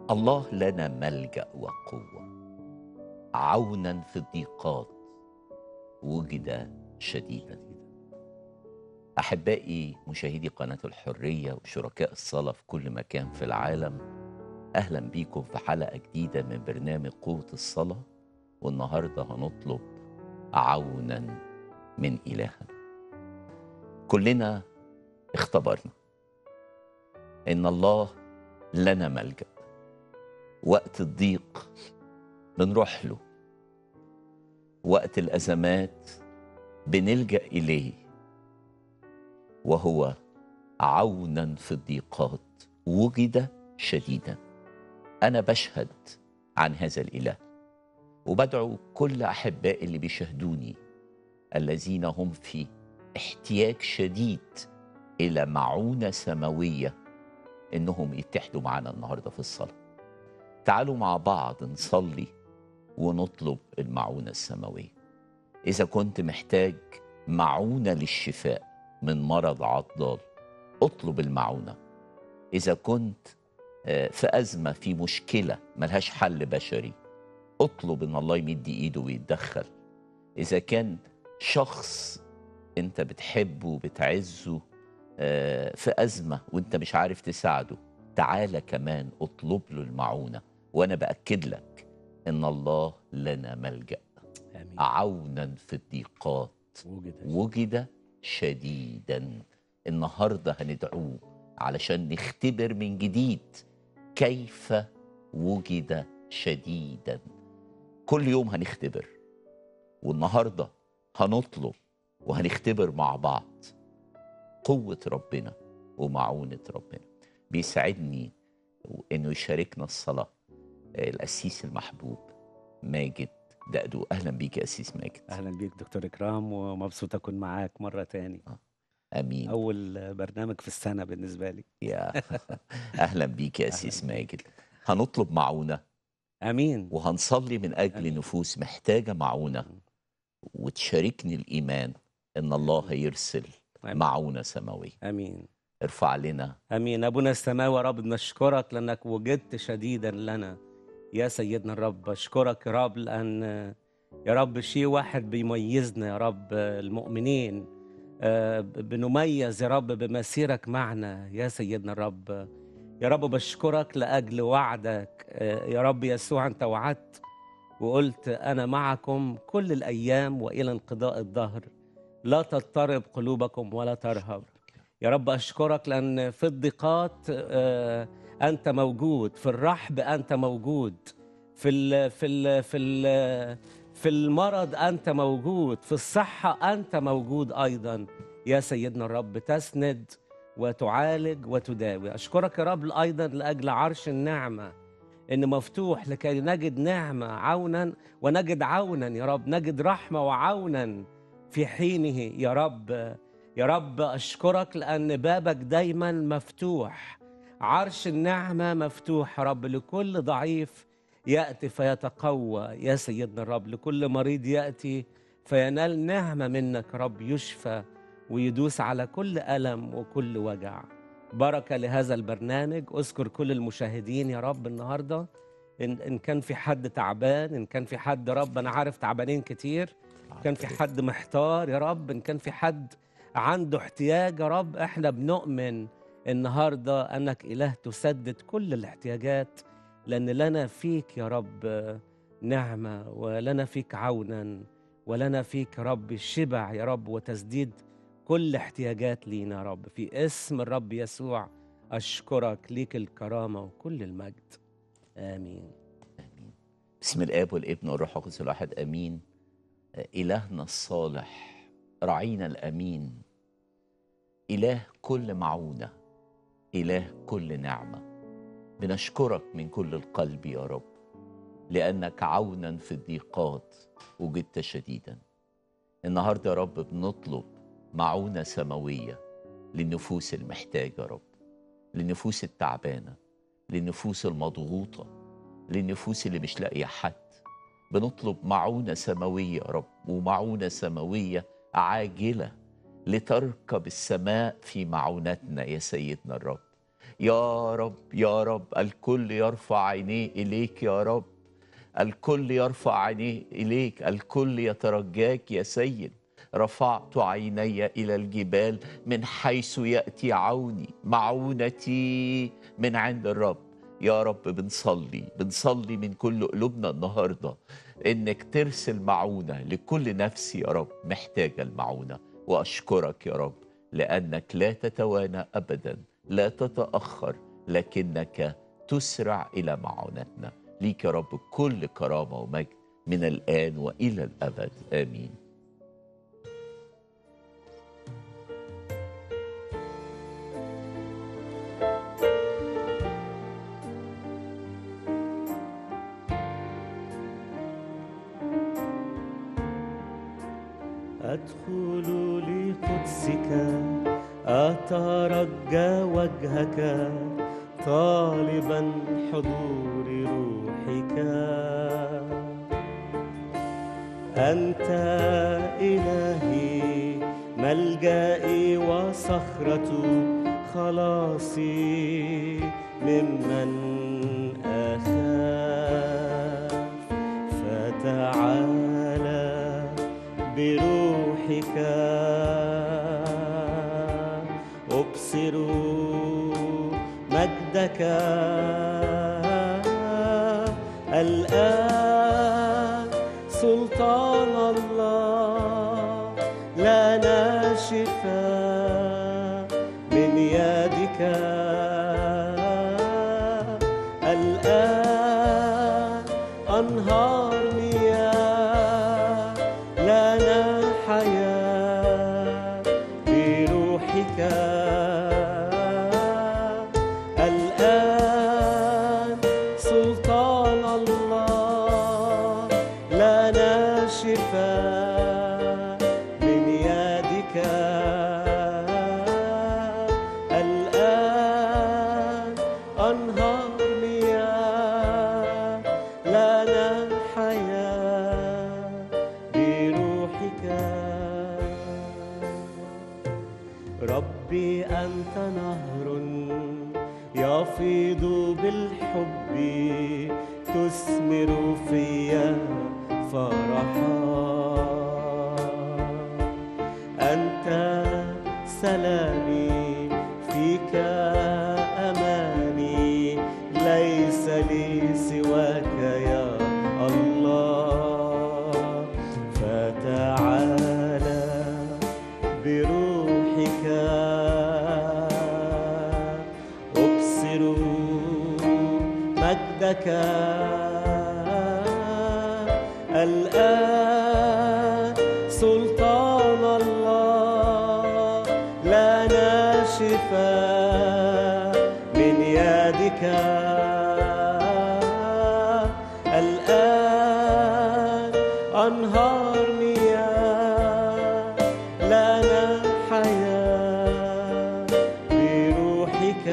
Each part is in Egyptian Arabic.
الله لنا ملجأ وقوة عونا في الضيقات وجد شديدا أحبائي مشاهدي قناة الحرية وشركاء الصلاة في كل مكان في العالم أهلا بيكم في حلقة جديدة من برنامج قوة الصلاة والنهاردة هنطلب عونا من إلهنا كلنا اختبرنا إن الله لنا ملجأ وقت الضيق بنروح له وقت الأزمات بنلجأ إليه وهو عونا في الضيقات وجد شديدا أنا بشهد عن هذا الإله وبدعو كل أحبائي اللي بيشاهدوني الذين هم في احتياج شديد إلى معونة سماوية إنهم يتحدوا معنا النهاردة في الصلاة تعالوا مع بعض نصلي ونطلب المعونة السماوية إذا كنت محتاج معونة للشفاء من مرض عضال اطلب المعونة إذا كنت آه، في أزمة في مشكلة ملهاش حل بشري اطلب إن الله يمد إيده ويتدخل إذا كان شخص أنت بتحبه وبتعزه آه، في أزمة وأنت مش عارف تساعده تعالى كمان اطلب له المعونة وأنا بأكد لك إن الله لنا ملجأ امين عونا في الضيقات وجد وجد شديدا النهارده هندعوه علشان نختبر من جديد كيف وجد شديدا كل يوم هنختبر والنهارده هنطلب وهنختبر مع بعض قوة ربنا ومعونة ربنا بيسعدني انه يشاركنا الصلاة القسيس المحبوب ماجد دقدو اهلا بيك يا قسيس ماجد اهلا بيك دكتور اكرام ومبسوط اكون معاك مره تاني امين اول برنامج في السنه بالنسبه لي يا اهلا بيك يا اسيس ماجد هنطلب معونه امين وهنصلي من اجل آمين. نفوس محتاجه معونه وتشاركني الايمان ان الله هيرسل آمين. معونه سماويه امين ارفع لنا امين ابونا السماوي يا رب نشكرك لانك وجدت شديدا لنا يا سيدنا الرب اشكرك يا رب لان يا رب شيء واحد بيميزنا يا رب المؤمنين آه، بنميز يا رب بمسيرك معنا يا سيدنا الرب يا رب بشكرك لاجل وعدك آه، يا رب يسوع انت وعدت وقلت انا معكم كل الايام والى انقضاء الدهر لا تضطرب قلوبكم ولا ترهب يا رب اشكرك لان في الضيقات آه، انت موجود في الرحب انت موجود في ال في ال في ال في المرض انت موجود في الصحه انت موجود ايضا يا سيدنا الرب تسند وتعالج وتداوي اشكرك يا رب ايضا لاجل عرش النعمه ان مفتوح لكي نجد نعمه عونا ونجد عونا يا رب نجد رحمه وعونا في حينه يا رب يا رب اشكرك لان بابك دايما مفتوح عرش النعمه مفتوح يا رب لكل ضعيف ياتي فيتقوى يا سيدنا الرب لكل مريض ياتي فينال نعمه منك يا رب يشفى ويدوس على كل الم وكل وجع بركه لهذا البرنامج اذكر كل المشاهدين يا رب النهارده ان ان كان في حد تعبان ان كان في حد يا رب انا عارف تعبانين كتير كان في حد محتار يا رب ان كان في حد عنده احتياج يا رب احنا بنؤمن النهارده انك اله تسدد كل الاحتياجات لان لنا فيك يا رب نعمه ولنا فيك عونا ولنا فيك يا رب شبع يا رب وتسديد كل احتياجات لينا يا رب في اسم الرب يسوع اشكرك ليك الكرامه وكل المجد امين بسم الاب والابن والروح القدس الواحد امين الهنا الصالح رعينا الامين اله كل معونه اله كل نعمه بنشكرك من كل القلب يا رب لانك عونا في الضيقات وجدت شديدا النهارده يا رب بنطلب معونه سماويه للنفوس المحتاجه يا رب للنفوس التعبانه للنفوس المضغوطه للنفوس اللي مش لاقيه حد بنطلب معونه سماويه يا رب ومعونه سماويه عاجله لتركب السماء في معونتنا يا سيدنا الرب يا رب يا رب الكل يرفع عينيه إليك يا رب الكل يرفع عينيه إليك الكل يترجاك يا سيد رفعت عيني إلى الجبال من حيث يأتي عوني معونتي من عند الرب يا رب بنصلي بنصلي من كل قلوبنا النهاردة إنك ترسل معونة لكل نفس يا رب محتاجة المعونة وأشكرك يا رب لأنك لا تتوانى أبدا لا تتأخر لكنك تسرع إلى معونتنا ليك يا رب كل كرامة ومجد من الآن وإلى الأبد آمين أدخل لقدسك أترجى وجهك طالبا حضور روحك أنت إلهي ملجئي وصخرة خلاصي ممن أخاف فتعالى بروحك أبصر مجدك الآن سلطان الله لنا شفاء من يدك الآن أنهار مياه لنا حياة بروحك الآن سلطان الله لنا شفاء من يدك الآن أنهار مياه لنا حياة بروحك ربي أنت نهر يفيض بالحب تثمر فيا فرحا أنت سلامي فيك أماني ليس لي سواك يا الله فتعالى بروحك أبصر مجدك الآن سلطان الله لنا شفاء من يدك الآن أنهار مياه لنا حياة بروحك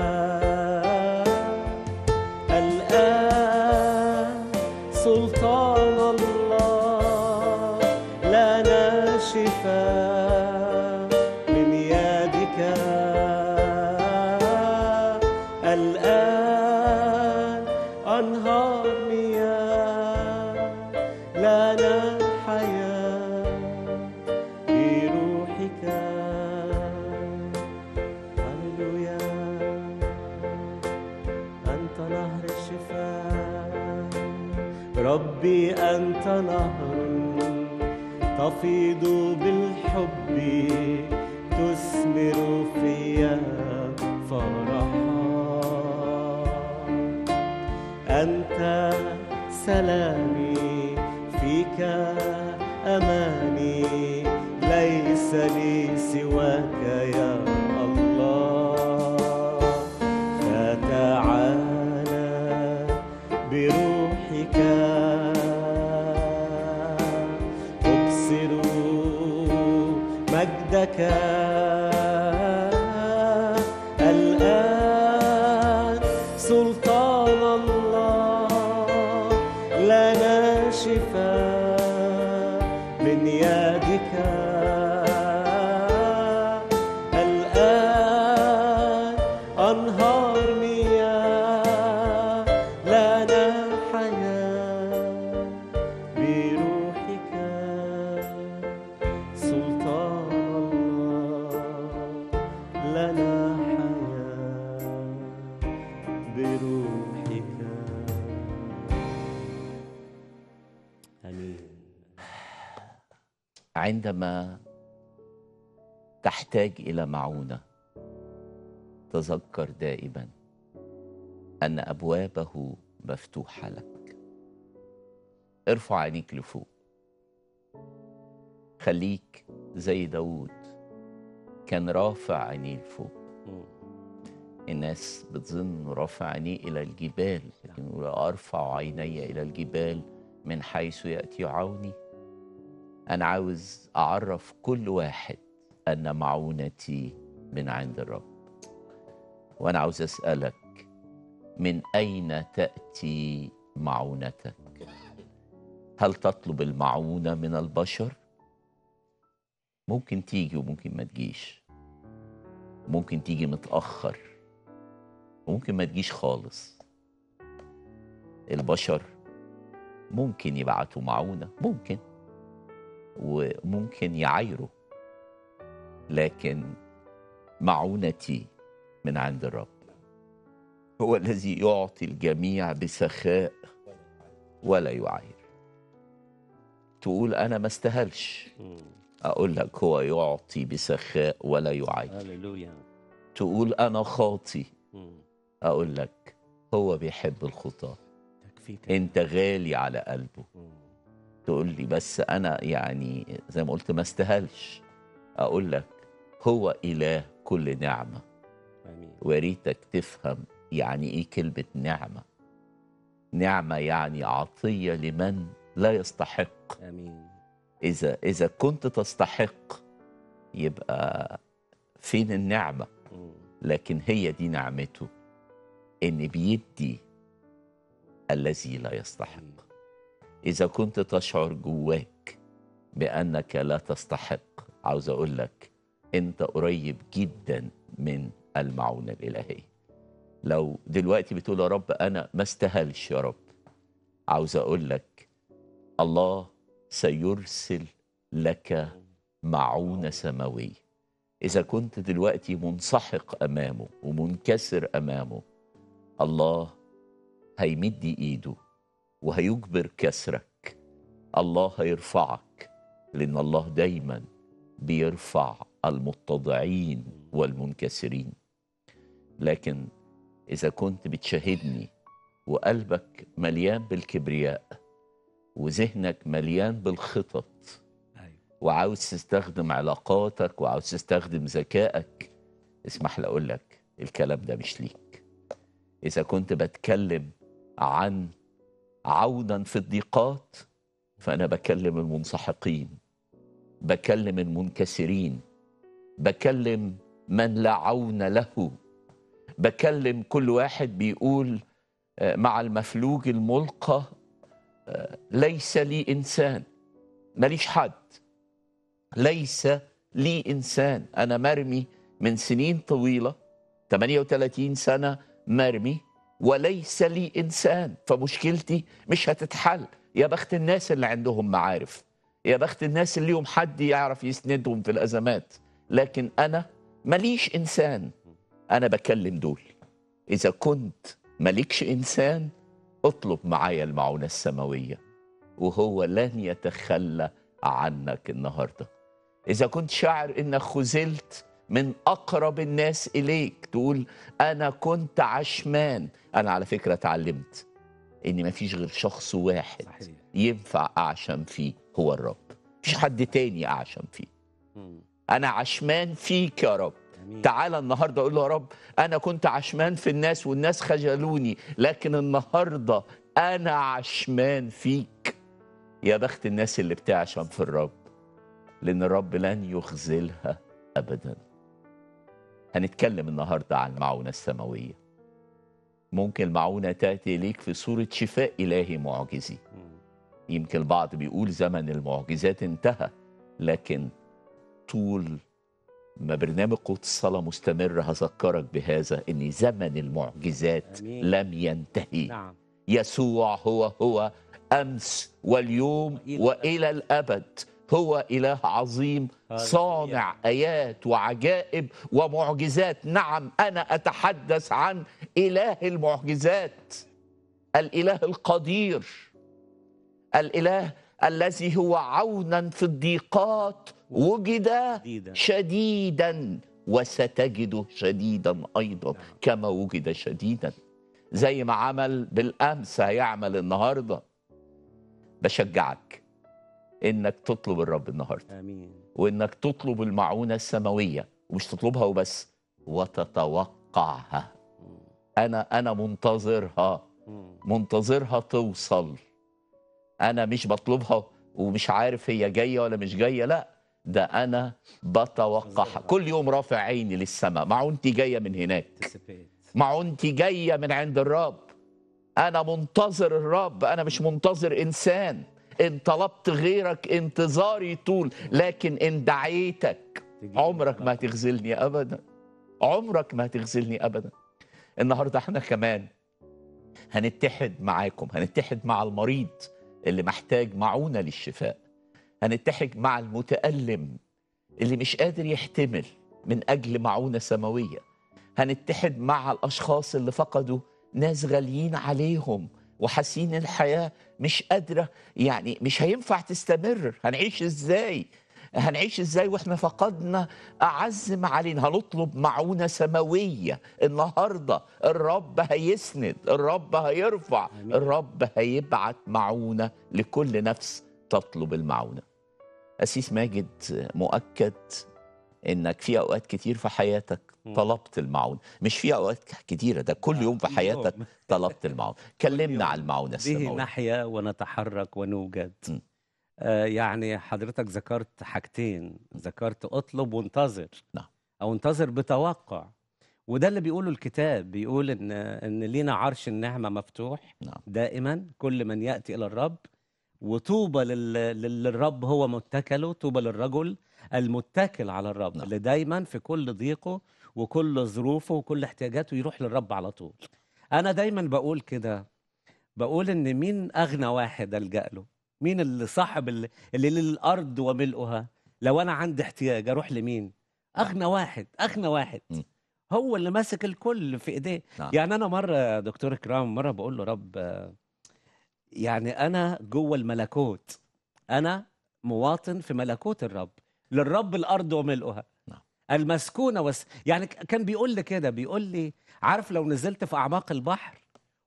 الآن سلطان الله لنا شفاء من يدك الآن أنهار مياه لنا حياة بروحك هللويا أنت نهر الشفاء ربي أنت نهر تفيض بالحب تثمر فيا فرحا أنت سلامي فيك أماني ليس لي سواك يا الله فتعالى بروحك أبصر مجدك الآن سلطان الله لنا شفاء من يدك حياة بروحك آمين عندما تحتاج الى معونه تذكر دائما ان ابوابه مفتوحه لك ارفع عينيك لفوق خليك زي داود كان رافع عينيه لفوق مم. الناس بتظن رافع عينيه الى الجبال لكن يقول ارفع عيني الى الجبال من حيث ياتي عوني انا عاوز اعرف كل واحد ان معونتي من عند الرب وانا عاوز اسالك من اين تاتي معونتك هل تطلب المعونه من البشر ممكن تيجي وممكن ما تجيش ممكن تيجي متاخر وممكن ما تجيش خالص البشر ممكن يبعتوا معونه ممكن وممكن يعايروا لكن معونتي من عند الرب هو الذي يعطي الجميع بسخاء ولا يعاير تقول انا ما استاهلش مم. اقول لك هو يعطي بسخاء ولا يعاير هللويا تقول انا خاطي مم. اقول لك هو بيحب الخطاه تكفيك انت غالي على قلبه مم. تقول لي بس انا يعني زي ما قلت ما استاهلش اقول لك هو اله كل نعمه آمين وريتك تفهم يعني ايه كلمه نعمه نعمه يعني عطيه لمن لا يستحق آمين اذا اذا كنت تستحق يبقى فين النعمه مم. لكن هي دي نعمته ان بيدي الذي لا يستحق إذا كنت تشعر جواك بأنك لا تستحق عاوز أقول لك أنت قريب جدا من المعونة الإلهية لو دلوقتي بتقول يا رب أنا ما استاهلش يا رب عاوز أقول لك الله سيرسل لك معونة سماوية إذا كنت دلوقتي منسحق أمامه ومنكسر أمامه الله هيمد إيده وهيجبر كسرك الله هيرفعك لان الله دايما بيرفع المتضعين والمنكسرين لكن اذا كنت بتشاهدني وقلبك مليان بالكبرياء وذهنك مليان بالخطط أيوة. وعاوز تستخدم علاقاتك وعاوز تستخدم ذكائك اسمح لي اقول لك الكلام ده مش ليك اذا كنت بتكلم عن عونا في الضيقات فانا بكلم المنسحقين بكلم المنكسرين بكلم من لا عون له بكلم كل واحد بيقول آه، مع المفلوج الملقى آه، ليس لي انسان ماليش حد ليس لي انسان انا مرمي من سنين طويله 38 سنه مرمي وليس لي انسان فمشكلتي مش هتتحل يا بخت الناس اللي عندهم معارف يا بخت الناس اللي ليهم حد يعرف يسندهم في الازمات لكن انا ماليش انسان انا بكلم دول اذا كنت مالكش انسان اطلب معايا المعونه السماويه وهو لن يتخلى عنك النهارده اذا كنت شاعر انك خذلت من اقرب الناس اليك تقول انا كنت عشمان انا على فكره اتعلمت ان مفيش غير شخص واحد صحيح ينفع اعشم فيه هو الرب مفيش حد تاني اعشم فيه مم. انا عشمان فيك يا رب آمين تعالى النهارده اقول له يا رب انا كنت عشمان في الناس والناس خجلوني لكن النهارده انا عشمان فيك يا بخت الناس اللي بتعشم في الرب لان الرب لن يخذلها ابدا هنتكلم النهارده عن المعونه السماويه ممكن المعونه تاتي اليك في صوره شفاء الهي معجزي مم. يمكن البعض بيقول زمن المعجزات انتهى لكن طول ما برنامج قوة الصلاة مستمر هذكرك بهذا ان زمن المعجزات آمين. لم ينتهي نعم يسوع هو هو امس واليوم وإلى والى الابد هو اله عظيم هللويا. صانع ايات وعجائب ومعجزات نعم انا اتحدث عن اله المعجزات الاله القدير الاله الذي هو عونا في الضيقات وجد جديدة شديدا وستجده شديدا ايضا نعم. كما وجد شديدا زي ما عمل بالامس هيعمل النهارده بشجعك انك تطلب الرب النهارده امين وانك تطلب المعونه السماويه ومش تطلبها وبس وتتوقعها مم. انا انا منتظرها مم. منتظرها توصل انا مش بطلبها ومش عارف هي جايه ولا مش جايه لا ده انا بتوقعها منتظرها. كل يوم رافع عيني للسماء معونتي جايه من هناك Anticipate. معونتي جايه من عند الرب انا منتظر الرب انا مش منتظر انسان ان طلبت غيرك انتظاري طول لكن ان دعيتك تجيب عمرك ما طلب. هتخذلني ابدا عمرك ما هتخذلني ابدا النهارده احنا كمان هنتحد معاكم هنتحد مع المريض اللي محتاج معونه للشفاء هنتحد مع المتالم اللي مش قادر يحتمل من اجل معونه سماويه هنتحد مع الاشخاص اللي فقدوا ناس غاليين عليهم وحاسين الحياه مش قادره يعني مش هينفع تستمر هنعيش ازاي هنعيش ازاي واحنا فقدنا اعز ما علينا هنطلب معونه سماويه النهارده الرب هيسند الرب هيرفع آمين. الرب هيبعت معونه لكل نفس تطلب المعونه اسيس ماجد مؤكد انك في اوقات كتير في حياتك مم. طلبت المعونه مش في اوقات كتيره ده كل يوم في كل حياتك يوم. طلبت المعونه كلمنا يوم. عن المعونه به السماويه نحيا ونتحرك ونوجد م. آه يعني حضرتك ذكرت حاجتين ذكرت اطلب وانتظر نعم. او انتظر بتوقع وده اللي بيقوله الكتاب بيقول ان ان لينا عرش النعمه مفتوح نعم. دائما كل من ياتي الى الرب وطوبى لل- لل- للرب هو متكله طوبى للرجل المتكل على الرب نعم. اللي دايما في كل ضيقه وكل ظروفه وكل احتياجاته يروح للرب على طول انا دايما بقول كده بقول ان مين اغنى واحد الجا له مين اللي صاحب اللي, اللي للارض وملؤها لو انا عندي احتياج اروح لمين اغنى واحد اغنى واحد م. هو اللي ماسك الكل في ايديه نعم. يعني انا مره يا دكتور اكرام مره بقول له رب آه، يعني انا جوه الملكوت انا مواطن في ملكوت الرب للرب الارض وملؤها نعم. المسكونه وس... يعني ك- كان بيقول لي كده بيقول لي عارف لو نزلت في اعماق البحر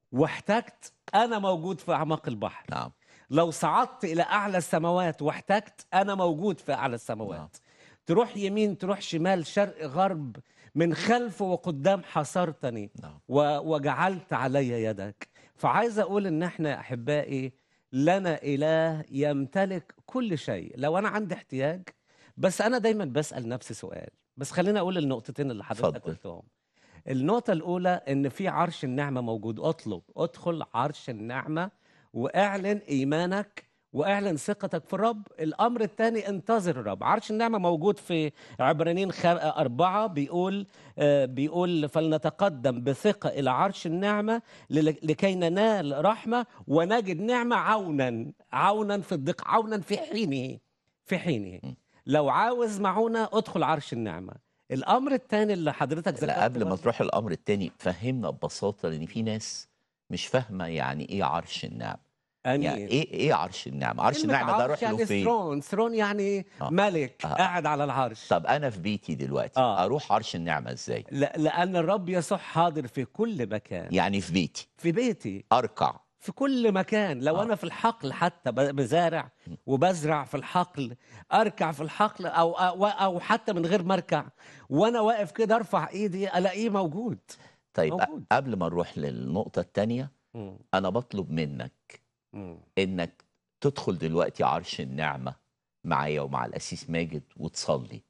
واحتجت انا موجود في اعماق البحر نعم لو صعدت الى اعلى السماوات واحتجت انا موجود في اعلى السماوات نعم. تروح يمين تروح شمال شرق غرب من خلف وقدام حصرتني نعم و- وجعلت علي يدك فعايز اقول ان احنا يا احبائي لنا اله يمتلك كل شيء لو انا عندي احتياج بس انا دايما بسال نفسي سؤال بس خليني اقول النقطتين اللي حضرتك اتفضل. قلتهم النقطة الأولى إن في عرش النعمة موجود اطلب ادخل عرش النعمة واعلن إيمانك واعلن ثقتك في الرب الأمر الثاني انتظر الرب عرش النعمة موجود في عبرانيين خ... أربعة بيقول آه، بيقول فلنتقدم بثقة إلى عرش النعمة لل- لكي ننال رحمة ونجد نعمة عونا عونا في الضيق عونا في حينه في حينه م. لو عاوز معونة ادخل عرش النعمة الأمر الثاني اللي حضرتك ذكرته لا قبل ما برضه- تروح الامر التاني فهمنا ببساطه لان في ناس مش فاهمه يعني ايه عرش النعمه امين يعني ايه ايه عرش النعمه عرش كلمة النعمه ده اروح يعني له فين ثرون ثرون يعني آه. ملك آه. قاعد على العرش طب انا في بيتي دلوقتي آه. اروح عرش النعمه ازاي لا لأن الرب يسوع حاضر في كل مكان يعني في بيتي في بيتي اركع في كل مكان لو آه. انا في الحقل حتى ب- بزارع وبزرع في الحقل اركع في الحقل او او, أو حتى من غير ما اركع وانا واقف كده ارفع ايدي الاقيه موجود طيب موجود. قبل ما نروح للنقطه التانيه مم. انا بطلب منك مم. انك تدخل دلوقتي عرش النعمه معايا ومع الاسيس ماجد وتصلي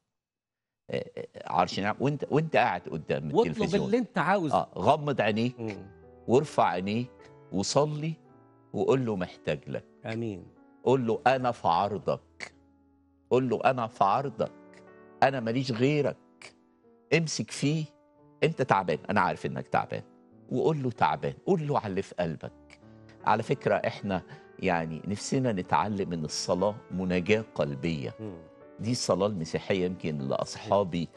آه، آه، عرش النعمه وانت وانت قاعد قدام واطلب التلفزيون اللي انت عاوزه اه غمض عينيك مم. وارفع عينيك وصلي وقول له محتاج لك امين قول له انا في عرضك قول له انا في عرضك انا ماليش غيرك امسك فيه انت تعبان انا عارف انك تعبان وقول له تعبان قول له على اللي في قلبك على فكره احنا يعني نفسنا نتعلم ان الصلاه مناجاه قلبيه مم. دي الصلاه المسيحيه يمكن لاصحابي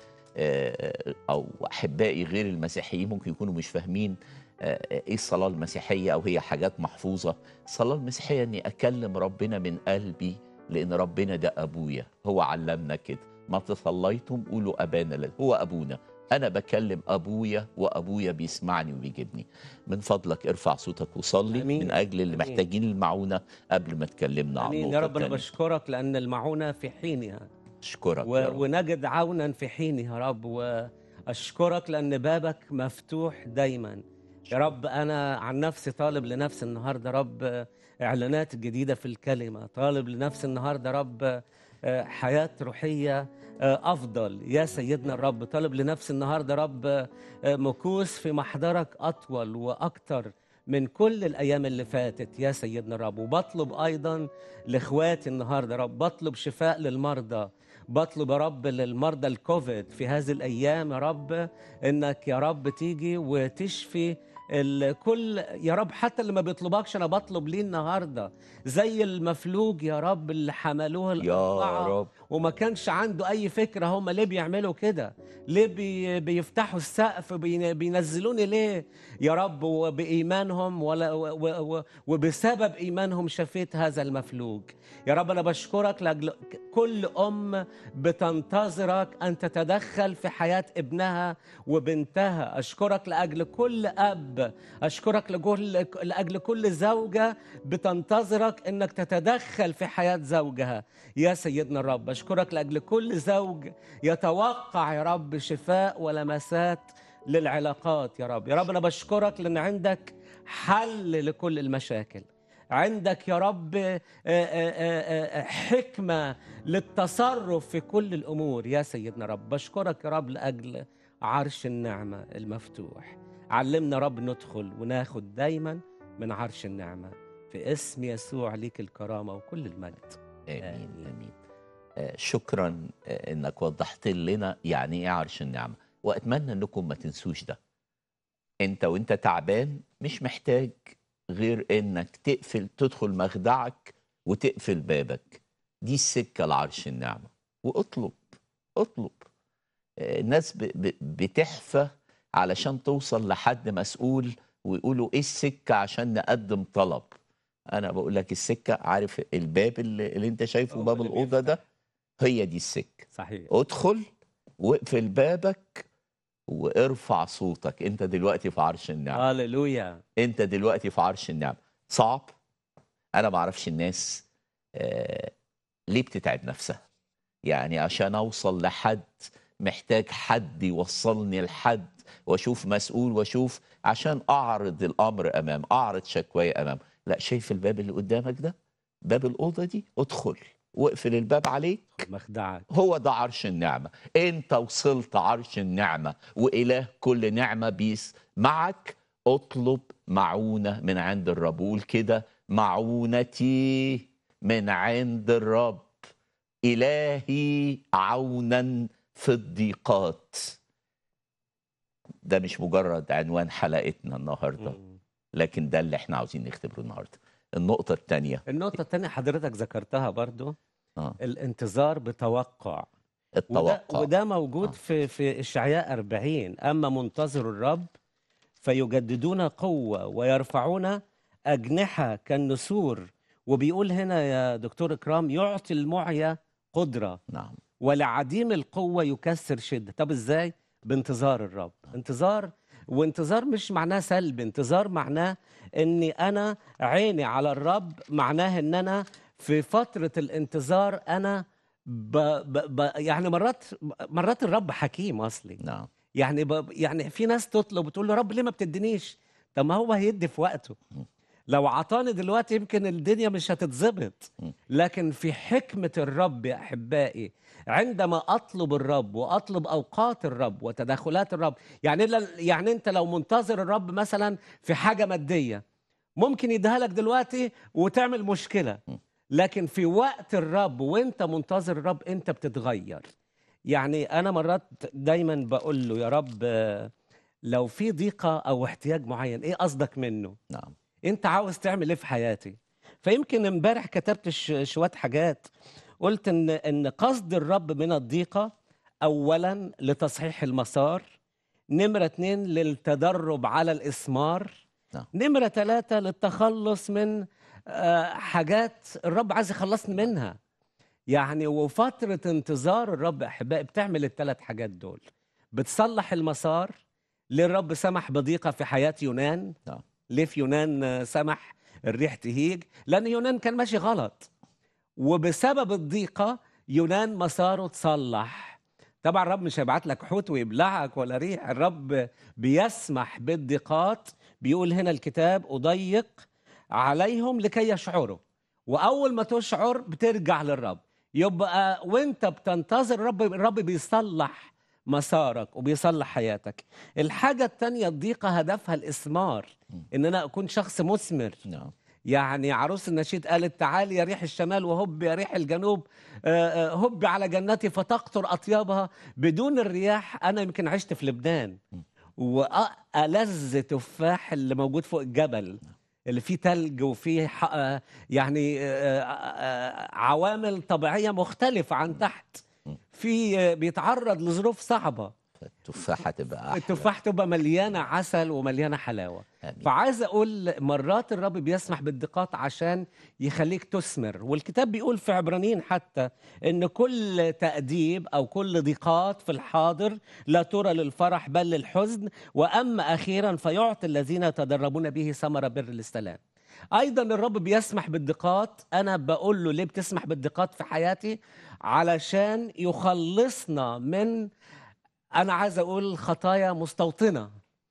آه، او احبائي غير المسيحيين ممكن يكونوا مش فاهمين آه، ايه الصلاه المسيحيه او هي حاجات محفوظه الصلاه المسيحيه اني اكلم ربنا من قلبي لان ربنا ده ابويا هو علمنا كده ما تصليتم قولوا ابانا الذي- هو ابونا انا بكلم ابويا وابويا بيسمعني وبيجيبني من فضلك ارفع صوتك وصلي آمين. من اجل اللي آمين. محتاجين المعونه قبل ما تكلمنا عن امين نقطه يا رب انا تانية. بشكرك لان المعونه في حينها اشكرك و... يا رب. ونجد عونا في حينها يا رب واشكرك لان بابك مفتوح دايما يا رب انا عن نفسي طالب لنفسي النهارده رب اعلانات جديده في الكلمه طالب لنفسي النهارده رب آه، حياه روحيه آه، افضل يا سيدنا الرب طالب لنفسي النهارده رب آه، مكوس في محضرك اطول واكتر من كل الايام اللي فاتت يا سيدنا الرب وبطلب ايضا لاخواتي النهارده رب بطلب شفاء للمرضى بطلب يا رب للمرضى الكوفيد في هذه الايام يا رب انك يا رب تيجي وتشفي الكل يا رب حتى اللي ما بيطلبكش انا بطلب ليه النهارده زي المفلوج يا رب اللي حملوه يا الأربعة رب وما كانش عنده اي فكره هم ليه بيعملوا كده ليه بي بيفتحوا السقف بين- بينزلوني ليه يا رب وبايمانهم ولا و و و وبسبب ايمانهم شفيت هذا المفلوج يا رب انا بشكرك لاجل كل ام بتنتظرك ان تتدخل في حياه ابنها وبنتها اشكرك لاجل كل اب اشكرك لكل لاجل كل زوجه بتنتظرك انك تتدخل في حياه زوجها يا سيدنا الرب اشكرك لاجل كل زوج يتوقع يا رب شفاء ولمسات للعلاقات يا رب يا رب انا بشكرك لان عندك حل لكل المشاكل عندك يا رب آه، آه، آه، آه، حكمه للتصرف في كل الامور يا سيدنا رب بشكرك يا رب لاجل عرش النعمه المفتوح علمنا رب ندخل وناخد دايما من عرش النعمه في اسم يسوع ليك الكرامه وكل المجد امين آمين. امين آه، شكرا آه، انك وضحت لنا يعني ايه عرش النعمه واتمنى انكم ما تنسوش ده انت وانت تعبان مش محتاج غير انك تقفل تدخل مخدعك وتقفل بابك دي السكه لعرش النعمه واطلب اطلب آه، الناس ب- ب- بتحفى علشان توصل لحد مسؤول ويقولوا ايه السكه عشان نقدم طلب انا بقول لك السكه عارف الباب اللي, اللي انت شايفه هو باب اللي الاوضه ده هي دي السكه صحيح ادخل واقفل بابك وارفع صوتك انت دلوقتي في عرش النعمه هللويا انت دلوقتي في عرش النعمه صعب انا ما اعرفش الناس آه ليه بتتعب نفسها يعني عشان اوصل لحد محتاج حد يوصلني لحد واشوف مسؤول واشوف عشان اعرض الامر امام اعرض شكواي امام لا شايف الباب اللي قدامك ده باب الاوضه دي ادخل واقفل الباب عليك مخدعك هو ده عرش النعمة انت وصلت عرش النعمة وإله كل نعمة بيس معك اطلب معونة من عند الرب قول كده معونتي من عند الرب إلهي عونا في الضيقات ده مش مجرد عنوان حلقتنا النهاردة مم. لكن ده اللي احنا عاوزين نختبره النهاردة النقطة الثانية النقطة الثانية حضرتك ذكرتها برضو آه. الانتظار بتوقع وده, التوقع وده موجود آه. في في اشعياء 40 اما منتظر الرب فيجددون قوة ويرفعون أجنحة كالنسور وبيقول هنا يا دكتور إكرام يعطي المعيا قدرة نعم ولعديم القوة يكسر شدة طب ازاي بانتظار الرب انتظار وانتظار مش معناه سلب انتظار معناه اني انا عيني على الرب معناه ان انا في فترة الانتظار انا ب ب ب يعني مرات مرات الرب حكيم اصلي نعم يعني ب يعني في ناس تطلب وتقول له رب ليه ما بتدينيش طب ما هو هيدي في وقته م. لو عطاني دلوقتي يمكن الدنيا مش هتتظبط م. لكن في حكمة الرب يا أحبائي عندما أطلب الرب وأطلب أوقات الرب وتدخلات الرب يعني ل- يعني أنت لو منتظر الرب مثلا في حاجة مادية ممكن يديها لك دلوقتي وتعمل مشكلة م. لكن في وقت الرب وانت منتظر الرب انت بتتغير يعني انا مرات دايما بقول له يا رب آه، لو في ضيقة او احتياج معين ايه قصدك منه نعم انت عاوز تعمل ايه في حياتي فيمكن امبارح كتبت ش- شويه حاجات قلت ان ان قصد الرب من الضيقه اولا لتصحيح المسار نمره اتنين للتدرب على الاسمار نعم. نمره ثلاثه للتخلص من آه، حاجات الرب عايز يخلصني منها يعني وفتره انتظار الرب احبائي بتعمل الثلاث حاجات دول بتصلح المسار ليه الرب سمح بضيقه في حياه يونان نعم. ليه في يونان آه، سمح الريح تهيج لان يونان كان ماشي غلط وبسبب الضيقه يونان مساره تصلح طبعا الرب مش هيبعت لك حوت ويبلعك ولا ريح الرب بيسمح بالضيقات بيقول هنا الكتاب اضيق عليهم لكي يشعروا واول ما تشعر بترجع للرب يبقى وانت بتنتظر الرب الرب بيصلح مسارك وبيصلح حياتك الحاجة التانية الضيقة هدفها الإثمار إن أنا أكون شخص مثمر نعم يعني عروس النشيد قالت تعالي يا ريح الشمال وهب يا ريح الجنوب آه، آه، هب على جنتي فتقطر أطيابها بدون الرياح أنا يمكن عشت في لبنان وألذ تفاح اللي موجود فوق الجبل اللي فيه تلج وفيه ح- آه، يعني آه، آه، عوامل طبيعية مختلفة عن تحت في آه، بيتعرض لظروف صعبة التفاحه تبقى احلى التفاح تبقى مليانة عسل ومليانة حلاوة آمين. فعايز اقول مرات الرب بيسمح بالضيقات عشان يخليك تثمر والكتاب بيقول في عبرانيين حتى ان كل تأديب او كل ضيقات في الحاضر لا ترى للفرح بل للحزن واما اخيرا فيعطي الذين يتدربون به ثمر بر السلام ايضا الرب بيسمح بالضيقات انا بقول له ليه بتسمح بالضيقات في حياتي علشان يخلصنا من انا عايز اقول خطايا مستوطنه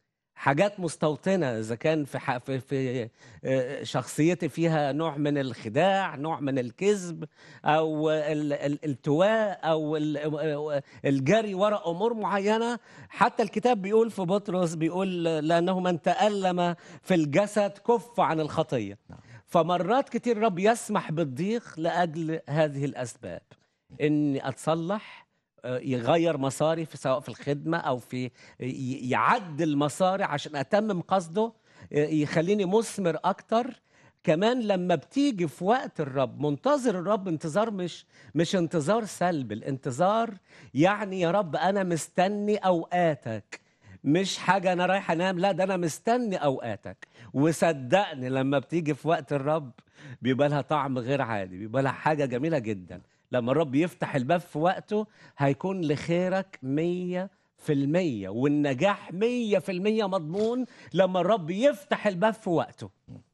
حاجات مستوطنه اذا كان في ح- في في آه، شخصيتي فيها نوع من الخداع نوع من الكذب او ال- ال- التواء او ال- آه، الجري وراء امور معينه حتى الكتاب بيقول في بطرس بيقول لانه من تالم في الجسد كف عن الخطيه فمرات كتير الرب يسمح بالضيق لاجل هذه الاسباب اني اتصلح آه، يغير مساري في سواء في الخدمه او في ي- يعدل مساري عشان اتمم قصده آه، يخليني مثمر اكتر كمان لما بتيجي في وقت الرب منتظر الرب انتظار مش مش انتظار سلبي الانتظار يعني يا رب انا مستني اوقاتك مش حاجة أنا رايح أنام لا ده أنا مستني أوقاتك وصدقني لما بتيجي في وقت الرب بيبقى لها طعم غير عادي بيبقى لها حاجة جميلة جدا لما الرب يفتح الباب في وقته هيكون لخيرك مية في المية والنجاح مية في المية مضمون لما الرب يفتح الباب في وقته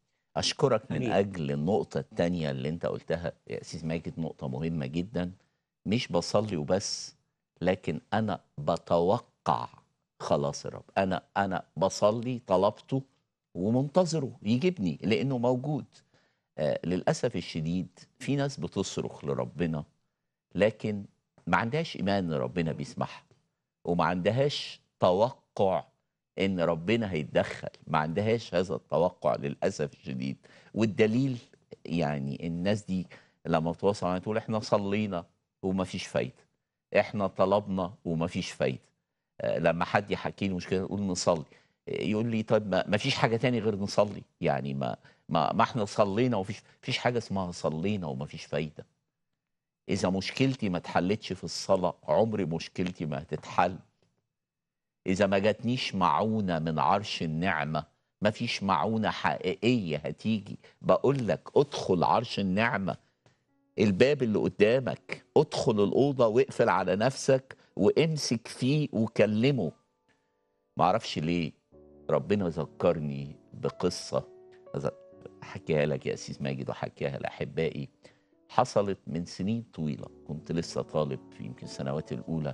أشكرك من أمين. أجل النقطة التانية اللي أنت قلتها يا أسيس ماجد نقطة مهمة جدا مش بصلي وبس لكن أنا بتوقع خلاص الرب أنا أنا بصلي طلبته ومنتظره يجيبني لأنه موجود آه للأسف الشديد في ناس بتصرخ لربنا لكن ما عندهاش إيمان إن ربنا بيسمعها وما عندهاش توقع ان ربنا هيتدخل ما عندهاش هذا التوقع للاسف الشديد والدليل يعني الناس دي لما بتوصل معايا تقول احنا صلينا وما فيش فايده احنا طلبنا وما فيش فايده آه، لما حد يحكي لي مشكله يقول نصلي آه، يقول لي طب ما ما فيش حاجه تاني غير نصلي يعني ما ما, ما احنا صلينا ومفيش فيش حاجه اسمها صلينا وما فيش فايده اذا مشكلتي ما اتحلتش في الصلاه عمري مشكلتي ما هتتحل إذا ما جاتنيش معونة من عرش النعمة ما فيش معونة حقيقية هتيجي بقول لك ادخل عرش النعمة الباب اللي قدامك ادخل الأوضة واقفل على نفسك وامسك فيه وكلمه معرفش ليه ربنا ذكرني بقصة حكيها لك يا أسيس ماجد وحكيها لأحبائي حصلت من سنين طويلة كنت لسه طالب في يمكن السنوات الأولى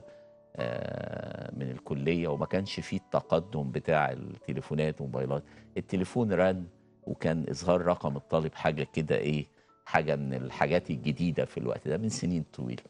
آه، من الكليه وما كانش فيه التقدم بتاع التليفونات والموبايلات التليفون رن وكان اظهار رقم الطالب حاجه كده ايه حاجه من الحاجات الجديده في الوقت ده من سنين طويله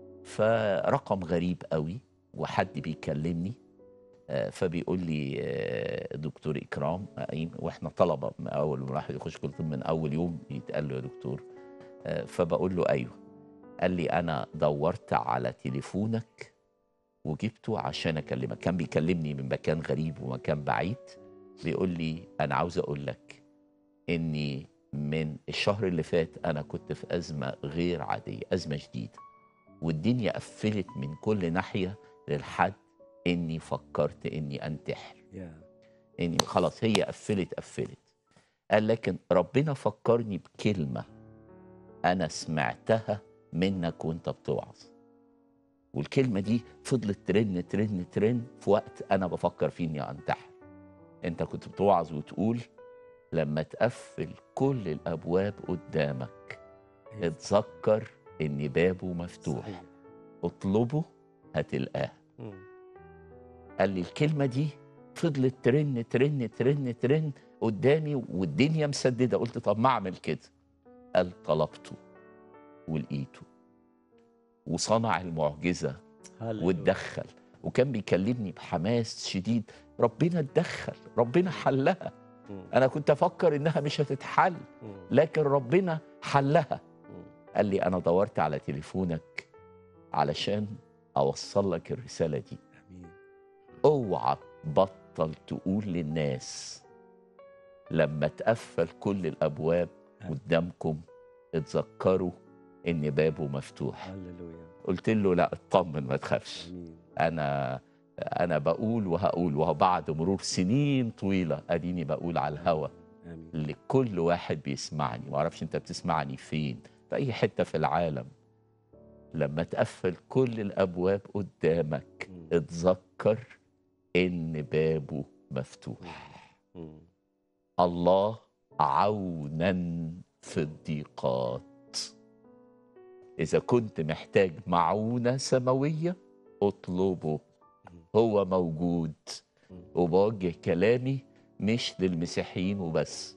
فرقم غريب قوي وحد بيكلمني آه، فبيقول لي آه، دكتور اكرام آه، واحنا طلبه من اول ما الواحد يخش كل طب من اول يوم يتقال له يا دكتور آه، فبقول له ايوه قال لي انا دورت على تليفونك وجبته عشان اكلمك كان بيكلمني من مكان غريب ومكان بعيد بيقول لي انا عاوز اقول لك اني من الشهر اللي فات انا كنت في ازمه غير عاديه ازمه شديده والدنيا قفلت من كل ناحيه للحد اني فكرت اني انتحر يا اني خلاص هي قفلت قفلت قال لكن ربنا فكرني بكلمه انا سمعتها منك وانت بتوعظ والكلمه دي فضلت ترن ترن ترن في وقت انا بفكر فيه اني انتحر انت كنت بتوعظ وتقول لما تقفل كل الابواب قدامك اتذكر ان بابه مفتوح صحيح. اطلبه هتلقاه مم. قال لي الكلمه دي فضلت ترن ترن ترن ترن قدامي والدنيا مسدده قلت طب ما اعمل كده قال طلبته ولقيته وصنع المعجزه هللويا. واتدخل وكان بيكلمني بحماس شديد ربنا اتدخل ربنا حلها مم. انا كنت افكر انها مش هتتحل مم. لكن ربنا حلها مم. قال لي انا دورت على تليفونك علشان اوصل لك الرساله دي امين اوعى تبطل تقول للناس لما تقفل كل الابواب قدامكم اتذكروا ان بابه مفتوح هللويا قلت له لا اطمن ما تخافش امين انا انا بقول وهقول وبعد مرور سنين طويله اديني بقول على الهوا امين لكل واحد بيسمعني ما اعرفش انت بتسمعني فين في اي حته في العالم لما تقفل كل الابواب قدامك مم. اتذكر ان بابه مفتوح مم. الله عونا في الضيقات اذا كنت محتاج معونه سماويه اطلبه هو موجود وبوجه كلامي مش للمسيحيين وبس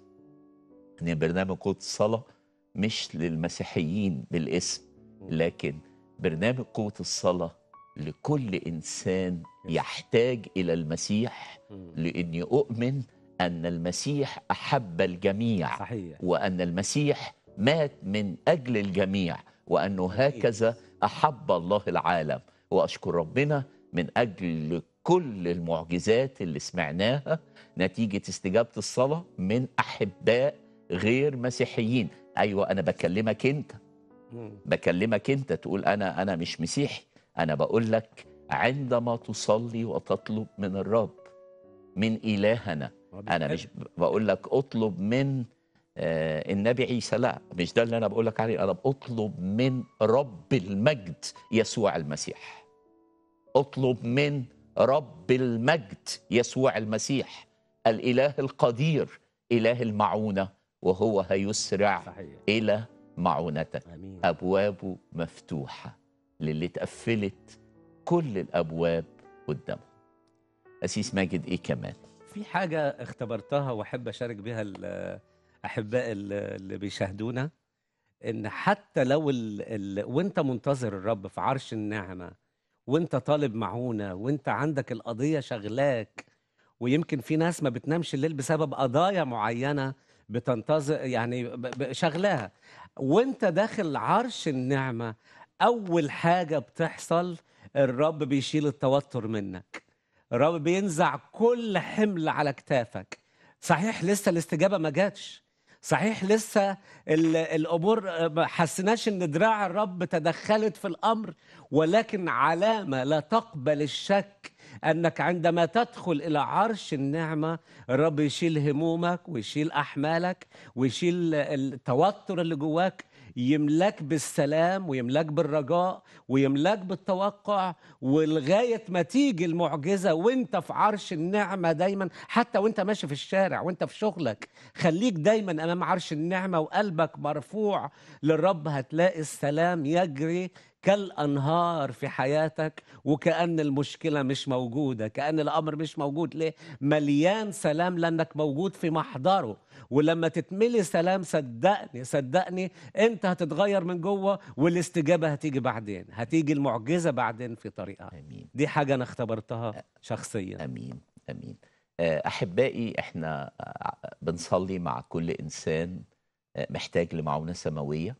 ان برنامج قوة الصلاة مش للمسيحيين بالاسم لكن برنامج قوة الصلاة لكل إنسان يحتاج إلى المسيح مم. لأني أؤمن أن المسيح أحب الجميع صحيح وأن المسيح مات من أجل الجميع وأنه هكذا أحب الله العالم وأشكر ربنا من أجل كل المعجزات اللي سمعناها نتيجة استجابة الصلاة من أحباء غير مسيحيين أيوة أنا بكلمك أنت مم. بكلمك أنت تقول أنا أنا مش مسيحي أنا بقول لك عندما تصلي وتطلب من الرب من إلهنا هو انا بيتكلم. مش بقول لك اطلب من آه، النبي عيسى لا مش ده اللي انا بقول لك عليه انا بطلب من رب المجد يسوع المسيح اطلب من رب المجد يسوع المسيح الاله القدير اله المعونه وهو هيسرع صحيح الى معونتك امين ابوابه مفتوحه للي اتقفلت كل الابواب قدامه اسيس ماجد ايه كمان في حاجة اختبرتها وأحب أشارك بها الأحباء اللي بيشاهدونا إن حتى لو ال... ال... وأنت منتظر الرب في عرش النعمة وأنت طالب معونة وأنت عندك القضية شغلاك ويمكن في ناس ما بتنامش الليل بسبب قضايا معينة بتنتظر يعني ب... ب... شغلاها وأنت داخل عرش النعمة أول حاجة بتحصل الرب بيشيل التوتر منك الرب بينزع كل حمل على كتافك صحيح لسه الاستجابه ما جاتش صحيح لسه ال- الامور آه، ما حسيناش ان دراع الرب تدخلت في الامر ولكن علامه لا تقبل الشك انك عندما تدخل الى عرش النعمه الرب يشيل همومك ويشيل احمالك ويشيل التوتر اللي جواك يملاك بالسلام ويملاك بالرجاء ويملاك بالتوقع ولغايه ما تيجي المعجزه وانت في عرش النعمه دايما حتى وانت ماشي في الشارع وانت في شغلك خليك دايما امام عرش النعمه وقلبك مرفوع للرب هتلاقي السلام يجري كالانهار في حياتك وكان المشكله مش موجوده كان الامر مش موجود ليه مليان سلام لانك موجود في محضره ولما تتملي سلام صدقني صدقني انت هتتغير من جوه والاستجابه هتيجي بعدين هتيجي المعجزه بعدين في طريقها امين دي حاجه انا اختبرتها شخصيا امين امين آه، احبائي احنا آه، بنصلي مع كل انسان آه، محتاج لمعونه سماويه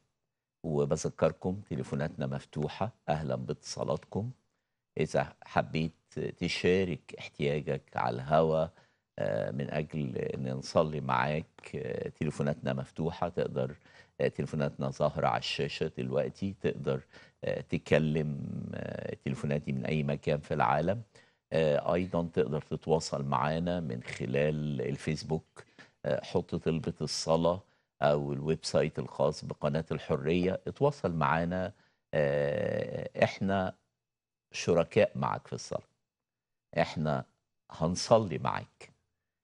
وبذكركم تليفوناتنا مفتوحه اهلا باتصالاتكم اذا حبيت تشارك احتياجك على الهوا آه، من أجل أن نصلي معاك آه، تليفوناتنا مفتوحة تقدر آه، تليفوناتنا ظاهرة على الشاشة دلوقتي تقدر آه، تكلم آه، التليفونات دي من أي مكان في العالم آه، أيضا تقدر تتواصل معانا من خلال الفيسبوك آه، حط طلبة الصلاة أو الويب سايت الخاص بقناة الحرية اتواصل معانا آه، احنا شركاء معك في الصلاة احنا هنصلي معاك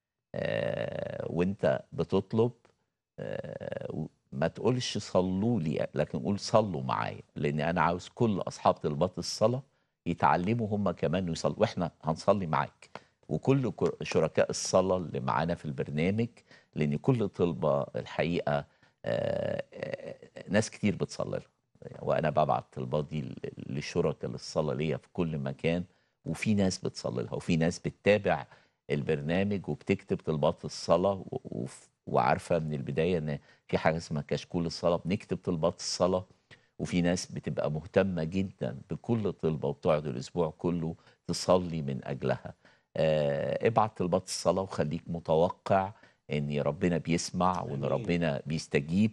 آه، وانت بتطلب آه، و- ما تقولش صلوا لي لكن قول صلوا معايا لان انا عاوز كل اصحاب طلبات الصلاه يتعلموا هم كمان يصلوا واحنا هنصلي معاك وكل كر- شركاء الصلاه اللي معانا في البرنامج لان كل طلبه الحقيقه آه، آه، ناس كتير بتصلي لها وانا ببعت الطلبات دي ل- للشركاء للصلاه ليا في كل مكان وفي ناس بتصلي لها وفي ناس بتتابع البرنامج وبتكتب طلبات الصلاه و- وف- وعارفه من البدايه ان في حاجه اسمها كشكول الصلاه بنكتب طلبات الصلاه وفي ناس بتبقى مهتمه جدا بكل طلبه وبتقعد الاسبوع كله تصلي من اجلها آه، ابعت طلبات الصلاه وخليك متوقع ان ربنا بيسمع وان آمين. ربنا بيستجيب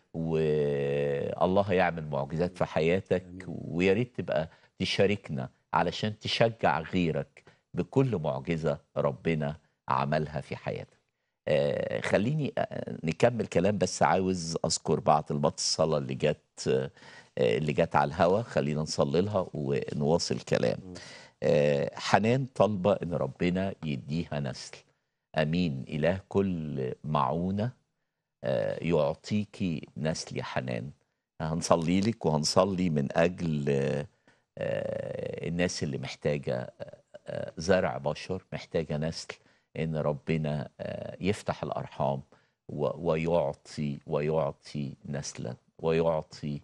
والله هيعمل معجزات في حياتك آمين. ويا ريت تبقى تشاركنا علشان تشجع غيرك بكل معجزه ربنا عملها في حياتك آه، خليني آه، نكمل كلام بس عاوز اذكر بعض طلبات الصلاه اللي جت آه، اللي جت على الهوا خلينا نصلي لها ونواصل كلام آه، حنان طالبه ان ربنا يديها نسل امين اله كل معونه آه، يعطيكي نسل يا حنان هنصلي لك وهنصلي من اجل آه، آه، الناس اللي محتاجه آه، آه، زرع بشر محتاجه نسل ان ربنا آه، يفتح الارحام و- ويعطي ويعطي نسلا ويعطي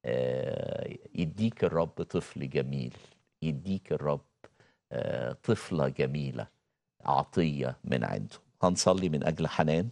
آه، يديك الرب طفل جميل يديك الرب آه، طفله جميله عطيه من عنده هنصلي من اجل حنان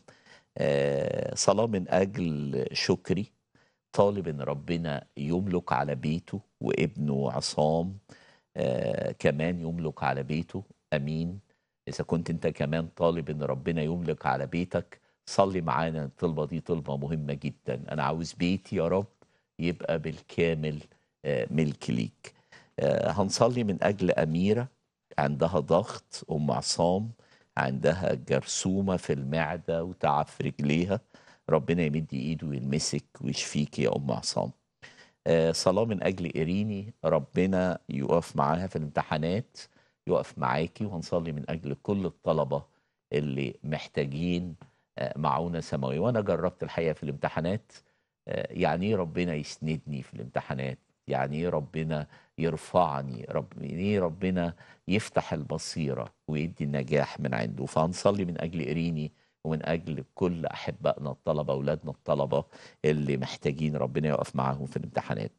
آه، صلاه من اجل شكري طالب ان ربنا يملك على بيته وابنه عصام آه كمان يملك على بيته امين اذا كنت انت كمان طالب ان ربنا يملك على بيتك صلي معانا الطلبه دي طلبه مهمه جدا انا عاوز بيتي يا رب يبقى بالكامل آه ملك ليك آه هنصلي من اجل اميره عندها ضغط ام عصام عندها جرثومه في المعده وتعب في رجليها ربنا يمد ايده ويلمسك ويشفيك يا ام عصام آه، صلاة من أجل إيريني ربنا يقف معاها في الامتحانات يقف معاكي وهنصلي من أجل كل الطلبة اللي محتاجين آه، معونة سماوية وأنا جربت الحقيقة في الامتحانات آه، يعني إيه ربنا يسندني في الامتحانات يعني إيه ربنا يرفعني رب يعني إيه ربنا يفتح البصيرة ويدي النجاح من عنده فهنصلي من أجل إيريني ومن أجل كل أحبائنا الطلبة أولادنا الطلبة اللي محتاجين ربنا يقف معاهم في الامتحانات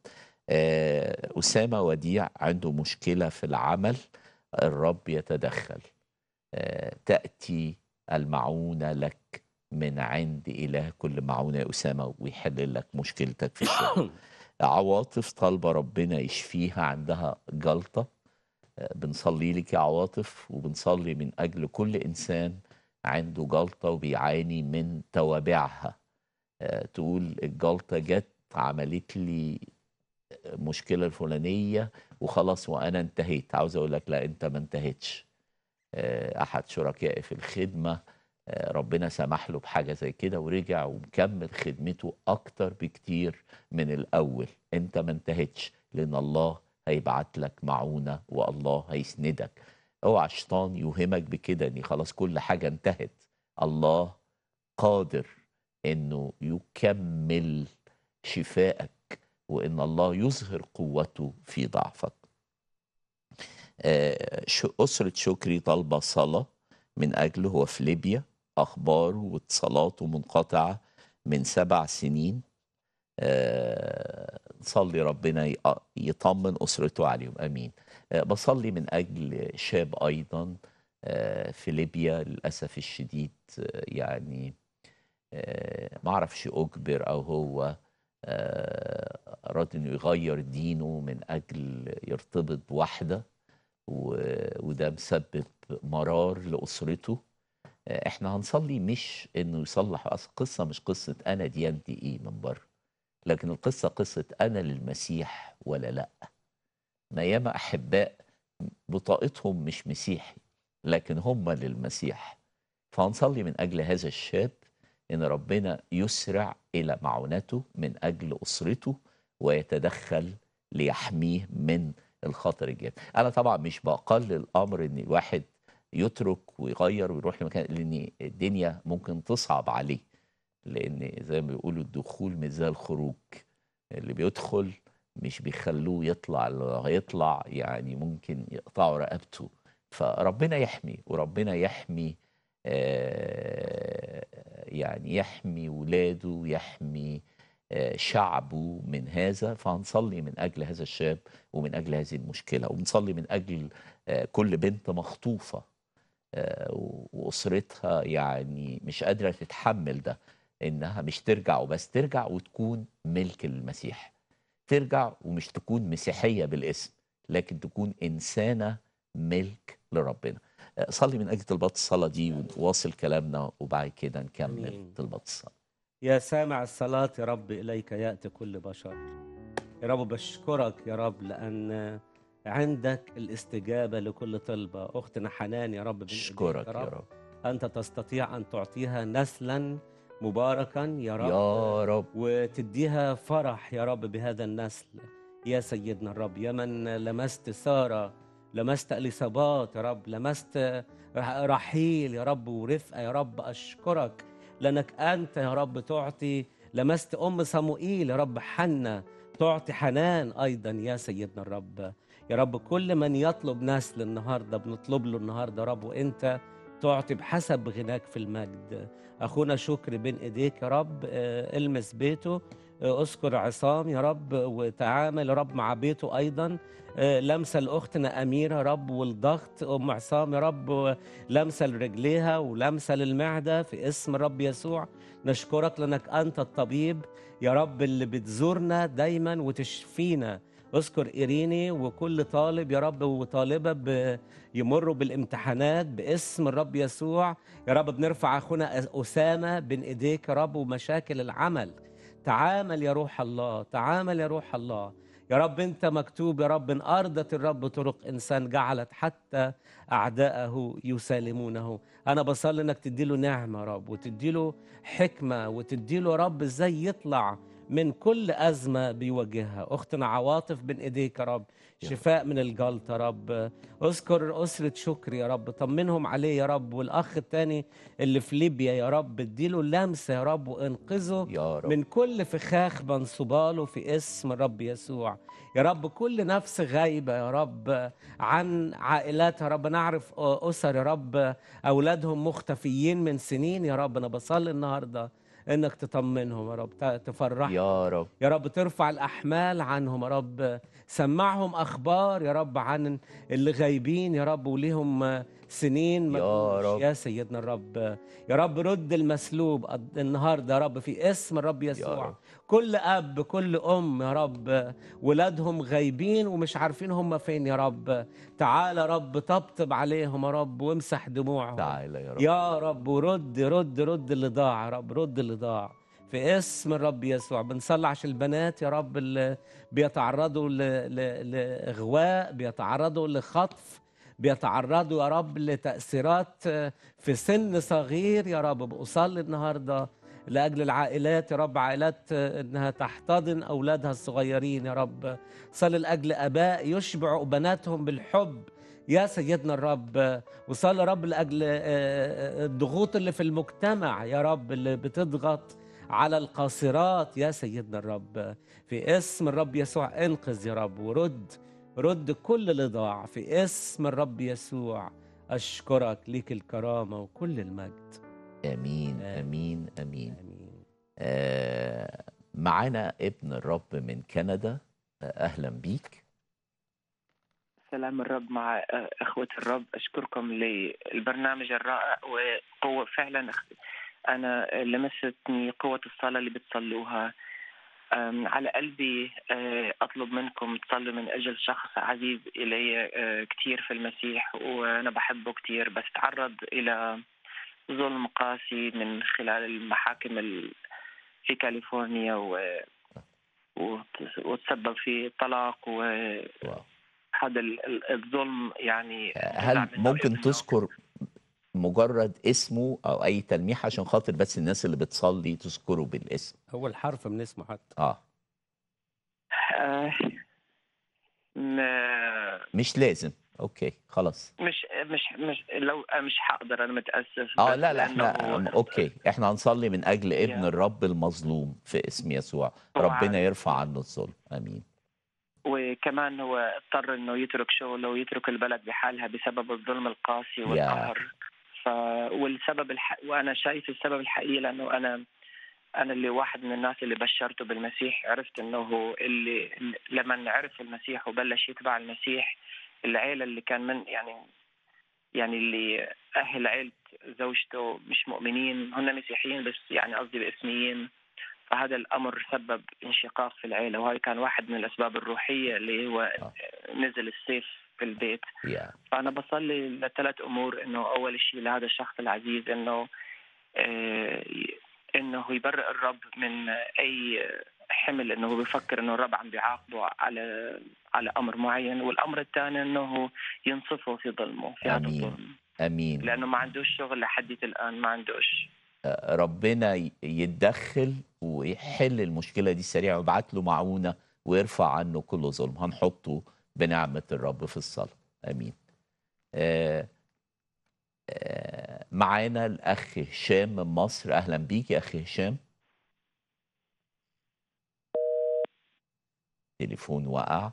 آه، أسامة وديع عنده مشكلة في العمل الرب يتدخل آه، تأتي المعونة لك من عند إله كل معونة يا أسامة ويحل لك مشكلتك في الشغل عواطف طالبة ربنا يشفيها عندها جلطة آه، بنصلي لك يا عواطف وبنصلي من أجل كل إنسان عنده جلطة وبيعاني من توابعها آه، تقول الجلطة جت عملت لي مشكلة الفلانية وخلاص وأنا انتهيت عاوز أقول لك لا أنت ما انتهيتش آه، أحد شركائي في الخدمة آه، ربنا سمح له بحاجة زي كده ورجع ومكمل خدمته أكتر بكتير من الأول أنت ما انتهيتش لأن الله هيبعت لك معونة والله هيسندك اوعى الشيطان يوهمك بكده ان خلاص كل حاجة انتهت الله قادر انه يكمل شفائك وان الله يظهر قوته في ضعفك آه، ش- أسرة شكري طالبة صلاة من أجله هو في ليبيا أخباره واتصالاته منقطعة من سبع سنين آه، نصلي ربنا ي- يطمن أسرته عليهم أمين آه، بصلي من أجل شاب أيضا آه، في ليبيا للأسف الشديد آه، يعني آه، ما اعرفش اجبر او هو آه، اراد انه يغير دينه من اجل يرتبط بواحده و- وده مسبب مرار لاسرته آه، احنا هنصلي مش انه يصلح أصل القصه مش قصه انا ديانتي ايه من بره لكن القصه قصه انا للمسيح ولا لا ما ياما احباء بطاقتهم مش مسيحي لكن هم للمسيح فهنصلي من اجل هذا الشاب ان ربنا يسرع الى معونته من اجل اسرته ويتدخل ليحميه من الخطر الجامد انا طبعا مش بقلل الامر ان الواحد يترك ويغير ويروح لمكان لان الدنيا ممكن تصعب عليه لان زي ما بيقولوا الدخول مش زي الخروج اللي بيدخل مش بيخلوه يطلع اللي هيطلع يعني ممكن يقطعوا رقبته فربنا يحمي وربنا يحمي آه، يعني يحمي ولاده ويحمي آه، شعبه من هذا فهنصلي من اجل هذا الشاب ومن اجل هذه المشكله ونصلي من اجل آه، كل بنت مخطوفه آه، واسرتها يعني مش قادره تتحمل ده انها مش ترجع وبس ترجع وتكون ملك للمسيح ترجع ومش تكون مسيحيه بالاسم لكن تكون انسانه ملك لربنا آه، صلي من اجل طلبات الصلاه دي ونواصل كلامنا وبعد كده نكمل آمين. طلبات الصلاه يا سامع الصلاة يا رب إليك يأتي كل بشر يا رب بشكرك يا رب لأن عندك الاستجابة لكل طلبة أختنا حنان يا رب بين إيديك اشكرك يا رب أنت تستطيع أن تعطيها نسلا مباركا يا رب يا رب وتديها فرح يا رب بهذا النسل يا سيدنا الرب يا من لمست سارة لمست اليصابات يا رب لمست رحيل يا رب ورفقة يا رب أشكرك لأنك أنت يا رب تعطي لمست أم صموئيل يا رب حنة تعطي حنان أيضا يا سيدنا الرب يا رب كل من يطلب نسل النهاردة بنطلب له النهاردة يا رب وأنت تعطي بحسب غناك في المجد أخونا شكر بين إيديك يا رب آه، المس بيته آه، اذكر عصام يا رب وتعامل يا رب مع بيته ايضا آه، لمسه لاختنا اميره يا رب والضغط ام عصام يا رب لمسه لرجليها ولمسه للمعده في اسم الرب يسوع نشكرك لانك انت الطبيب يا رب اللي بتزورنا دايما وتشفينا اذكر ايريني وكل طالب يا رب وطالبه ب- يمروا بالامتحانات باسم الرب يسوع يا رب بنرفع اخونا اسامه بين ايديك يا رب ومشاكل العمل تعامل يا روح الله تعامل يا روح الله يا رب انت مكتوب يا رب ان ارضت الرب طرق انسان جعلت حتى اعداءه يسالمونه انا بصلي انك تديله نعمه يا رب وتديله حكمه وتديله يا رب ازاي يطلع من كل ازمه بيواجهها اختنا عواطف بين ايديك يا رب شفاء من الجلطه يا رب اذكر اسره شكري يا رب طمنهم عليه يا رب والاخ التاني اللي في ليبيا يا رب اديله لمسه يا رب وانقذه يا رب من كل فخاخ منصوباله في اسم الرب يسوع يا رب كل نفس غايبة يا رب عن عائلات يا رب نعرف أسر يا رب أولادهم مختفيين من سنين يا رب أنا بصلي النهاردة إنك تطمنهم يا رب ت- تفرحهم يا رب يا رب ترفع الأحمال عنهم يا رب سمعهم أخبار يا رب عن اللي غايبين يا رب وليهم سنين ما يا جوش. رب. يا سيدنا الرب يا رب رد المسلوب قد- النهارده يا رب في اسم الرب يا يسوع رب. كل اب كل ام يا رب ولادهم غايبين ومش عارفين هم فين يا رب تعال يا رب طبطب عليهم يا رب وامسح دموعهم تعالى يا رب يا رب ورد رد رد اللي ضاع يا رب رد اللي ضاع في اسم الرب يسوع بنصلي عشان البنات يا رب اللي بيتعرضوا ل- ل- لاغواء بيتعرضوا لخطف بيتعرضوا يا رب لتاثيرات في سن صغير يا رب بصلي النهارده لاجل العائلات يا رب عائلات انها تحتضن اولادها الصغيرين يا رب صلي لاجل اباء يشبعوا بناتهم بالحب يا سيدنا الرب وصلي يا رب لاجل آه، آه، الضغوط اللي في المجتمع يا رب اللي بتضغط على القاصرات يا سيدنا الرب في اسم الرب يسوع انقذ يا رب ورد رد كل اللي ضاع في اسم الرب يسوع اشكرك ليك الكرامه وكل المجد امين آمين. امين امين امين آه معانا ابن الرب من كندا آه اهلا بيك سلام الرب مع آه، إخوة الرب أشكركم للبرنامج الرائع وقوة فعلا أخ- أنا لمستني قوة الصلاة اللي بتصلوها أم، على قلبي آه، أطلب منكم تصلوا من أجل شخص عزيز إلي آه، كتير في المسيح وأنا بحبه كتير بس تعرض إلى ظلم قاسي من خلال المحاكم ال- في كاليفورنيا و وت- وتسبب في طلاق وهذا واو. ال- ال- الظلم يعني هل جزع منه ممكن ابنه. تذكر مجرد اسمه او اي تلميح عشان خاطر بس الناس اللي بتصلي تذكره بالاسم أول حرف من اسمه حتى اه آه، ما- مش لازم اوكي خلاص مش مش مش لو مش حقدر انا متاسف اه بس لا لا لأنه احنا هو- اوكي احنا هنصلي من اجل ابن يا. الرب المظلوم في اسم يسوع هو ربنا عارف. يرفع عنه الظلم امين وكمان هو اضطر انه يترك شغله ويترك البلد بحالها بسبب الظلم القاسي والقهر ف والسبب الح... وانا شايف السبب الحقيقي لانه انا انا اللي واحد من الناس اللي بشرته بالمسيح عرفت انه هو اللي لما عرف المسيح وبلش يتبع المسيح العيله اللي كان من يعني يعني اللي اهل عيلة زوجته مش مؤمنين هن مسيحيين بس يعني قصدي باسميين فهذا الامر سبب انشقاق في العيله وهذا كان واحد من الاسباب الروحيه اللي هو آه. نزل السيف في البيت يا فأنا بصلي لثلاث أمور إنه أول شيء لهذا الشخص العزيز إنه آه، إنه يبرئ الرب من أي حمل إنه هو بيفكر إنه الرب عم بيعاقبه على على أمر معين والأمر الثاني إنه ينصفه في ظلمه في هذا آمين. الظلم امين لأنه ما عندوش شغل لحديت الآن ما عندوش ربنا ي- يتدخل ويحل المشكله دي سريعا ويبعت له معونه ويرفع عنه كل ظلم هنحطه بنعمه الرب في الصلاه امين آه آه معانا الاخ هشام من مصر اهلا بيك يا اخ هشام تليفون وقع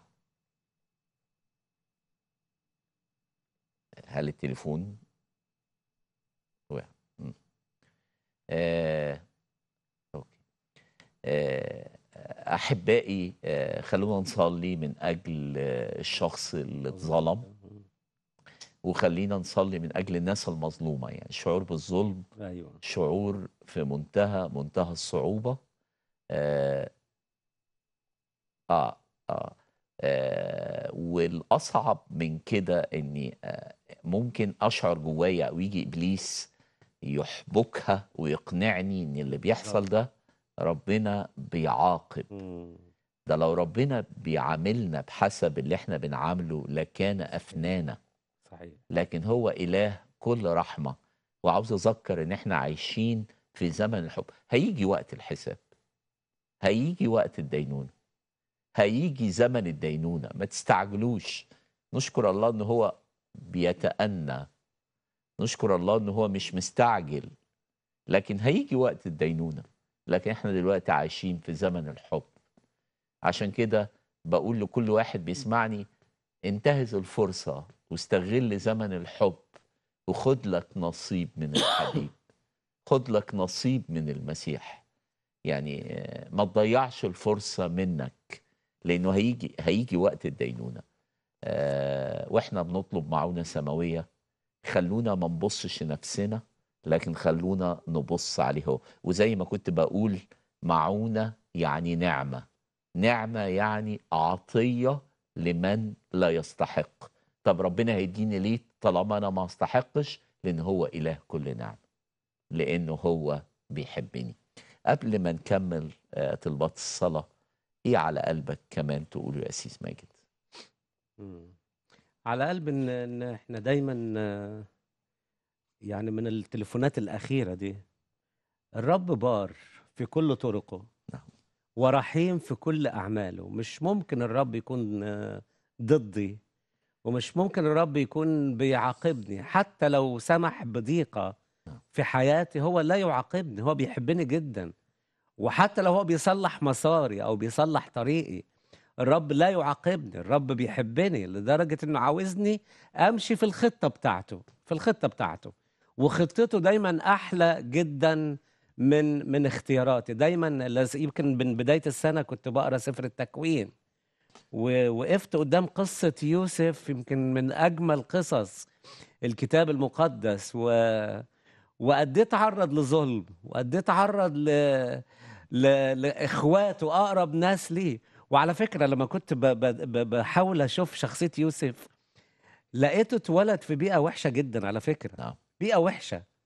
هل التليفون وقع مم. آه، أوكي. آه، احبائي آه، خلونا نصلي من اجل آه، الشخص اللي اتظلم وخلينا نصلي من اجل الناس المظلومه يعني الشعور بالظلم أيوه شعور في منتهى منتهى الصعوبة آه آه, آه, آه والأصعب من كده إني آه ممكن أشعر جوايا أو يجي إبليس يحبكها ويقنعني إن اللي بيحصل ده ربنا بيعاقب مم. ده لو ربنا بيعاملنا بحسب اللي احنا بنعامله لكان أفنانا صحيح لكن هو إله كل رحمة وعاوز أذكر إن إحنا عايشين في زمن الحب هيجي وقت الحساب هيجي وقت الدينونة هيجي زمن الدينونة ما تستعجلوش نشكر الله إن هو بيتأنى نشكر الله إن هو مش مستعجل لكن هيجي وقت الدينونة لكن إحنا دلوقتي عايشين في زمن الحب عشان كده بقول لكل واحد بيسمعني انتهز الفرصة واستغل زمن الحب وخد لك نصيب من الحبيب خد لك نصيب من المسيح يعني آه، ما تضيعش الفرصة منك لأنه هيجي هيجي وقت الدينونة آه، واحنا بنطلب معونة سماوية خلونا ما نبصش لنفسنا لكن خلونا نبص عليه هو وزي ما كنت بقول معونة يعني نعمة نعمة يعني عطية لمن لا يستحق طب ربنا هيديني ليه طالما انا ما استحقش لان هو اله كل نعمه لانه هو بيحبني قبل ما نكمل آه، طلبات الصلاه ايه على قلبك كمان تقوله يا اسيس ماجد مم. على قلب ان ان احنا دايما آه، يعني من التليفونات الاخيره دي الرب بار في كل طرقه نعم. ورحيم في كل اعماله مش ممكن الرب يكون آه، ضدي ومش ممكن الرب يكون بيعاقبني حتى لو سمح بضيقه نعم. في حياتي هو لا يعاقبني هو بيحبني جدا وحتى لو هو بيصلح مساري او بيصلح طريقي الرب لا يعاقبني الرب بيحبني لدرجة انه عاوزني امشي في الخطة بتاعته في الخطة بتاعته وخطته دايما احلى جدا من من اختياراتي دايما لز- يمكن من بداية السنة كنت بقرا سفر التكوين ووقفت قدام قصة يوسف يمكن من اجمل قصص الكتاب المقدس و وقد ايه اتعرض لظلم وقد ايه اتعرض ل... ل... لاخواته اقرب ناس ليه وعلى فكره لما كنت ب... ب... ب... بحاول اشوف شخصيه يوسف لقيته اتولد في بيئه وحشه جدا على فكره نعم. بيئه وحشه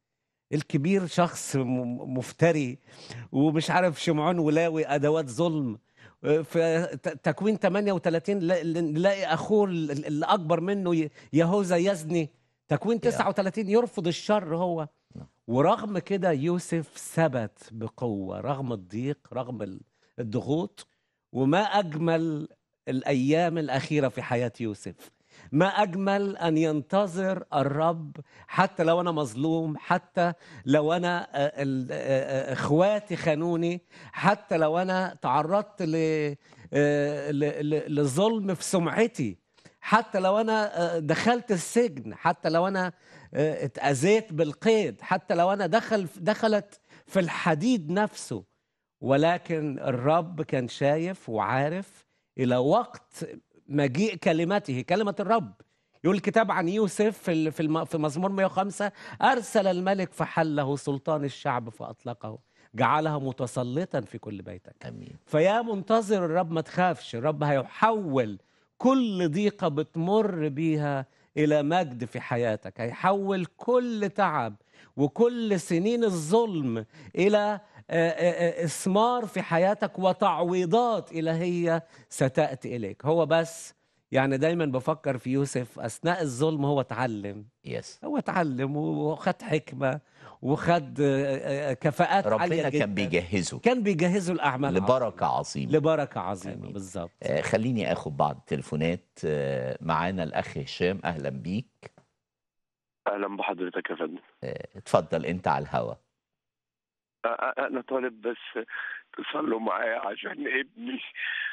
الكبير شخص م- مفتري ومش عارف شمعون ولاوي ادوات ظلم في ت- تكوين 38 لا- نلاقي اخوه ال- اللي اكبر منه ي- يهوذا يزني تكوين 39 يرفض الشر هو نعم. ورغم كده يوسف ثبت بقوه رغم الضيق رغم ال- الضغوط وما اجمل الايام الاخيره في حياه يوسف ما اجمل ان ينتظر الرب حتى لو انا مظلوم حتى لو انا آه، ال- آه، آه، اخواتي خانوني حتى لو انا تعرضت ل آه، ل- ل- لظلم في سمعتي حتى لو انا آه، دخلت السجن حتى لو انا آه، اتاذيت بالقيد حتى لو انا دخل دخلت في الحديد نفسه ولكن الرب كان شايف وعارف الى وقت مجيء كلمته كلمه الرب يقول الكتاب عن يوسف في ال- في الم- في مزمور 105 ارسل الملك فحله سلطان الشعب فاطلقه جعلها متسلطا في كل بيتك امين فيا منتظر الرب ما تخافش الرب هيحول كل ضيقة بتمر بيها إلى مجد في حياتك هيحول كل تعب وكل سنين الظلم إلى آه، آه، آه، إثمار في حياتك وتعويضات إلهية ستأتي إليك هو بس يعني دايما بفكر في يوسف أثناء الظلم هو اتعلم يس هو اتعلم وخد حكمة وخد آه، آه، كفاءات عالية ربنا جدا كان بيجهزه كان بيجهزوا الأعمال لبركه عظيمه لبركة عظيمة آمين. بالظبط آه، خليني اخد بعض التليفونات آه، معانا الاخ هشام اهلا بيك اهلا بحضرتك يا فندم آه، اتفضل انت على الهوا أ- أ- انا طالب بس تصلوا معايا عشان ابني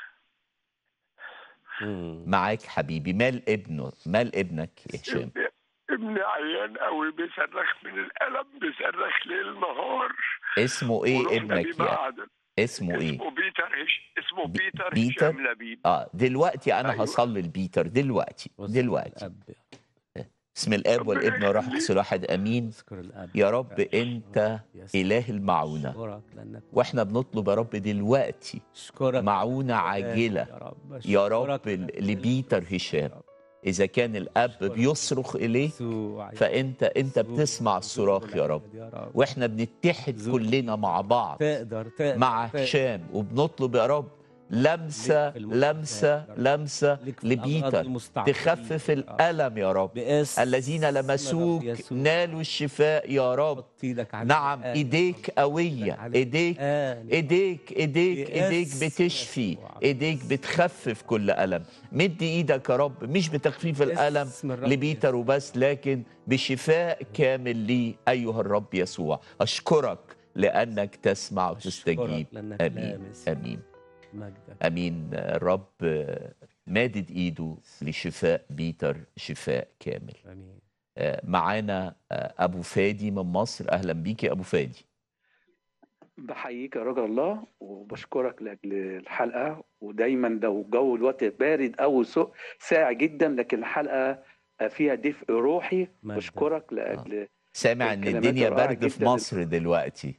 مم. معاك حبيبي مال ابنه مال ابنك يا هشام ابني, ابني عيان قوي بيصرخ من الالم بيصرخ ليل نهار اسمه ايه ورحنا ابنك بيه يا معهد. اسمه ايه اسمه بيتر هش... اسمه بي- بيتر, بيتر؟ هشام لبيب اه دلوقتي انا أيوة. هصلي البيتر دلوقتي واذكر دلوقتي الأب بسم الاب ربنا والابن والروح يخليك. القدس الواحد امين اذكر الأب يا رب انت يسوع. اله المعونه أشكرك لأنك واحنا بنطلب يا رب دلوقتي أشكرك معونه يا عاجله رب يا رب أشكرك لأنك لبيتر إله هشام. يا رب. اذا كان الاب أشكرك. بيصرخ اليه يسوع يا فانت انت يسوع. بتسمع الصراخ يا رب يا رب واحنا بنتحد زوج. كلنا مع بعض تقدر تقدر مع تقدر. هشام وبنطلب يا رب لمسه ليك في المستقبل لمسه يا رب. لمسه ليك في الأمراض لبيتر المستعصية تخفف يا رب. الالم يا رب باسم الذين الرب لمسوك يسوع. نالوا الشفاء يا رب حط ايدك على نعم الآن. ايديك قويه عليك. ايديك الآن. ايديك ايديك ايديك باسم بتشفي يسوع. ايديك بتخفف كل الم مد ايدك يا رب مش بتخفيف الالم باسم الرب لبيتر يسوع. وبس لكن بشفاء كامل لي ايها الرب يسوع اشكرك لانك تسمع وتستجيب أشكرك لأنك امين لامس امين مجدك امين الرب مادد ايده لشفاء بيتر شفاء كامل امين آه، معانا آه، ابو فادي من مصر اهلا بيك يا ابو فادي بحييك يا رجل الله وبشكرك لاجل الحلقه ودايما لو جو الوقت بارد او سوء ساقع جدا لكن الحلقه فيها دفء روحي مجدك. بشكرك لاجل سامع ان الكلمات الدنيا الرائعة برد في جداً. مصر دلوقتي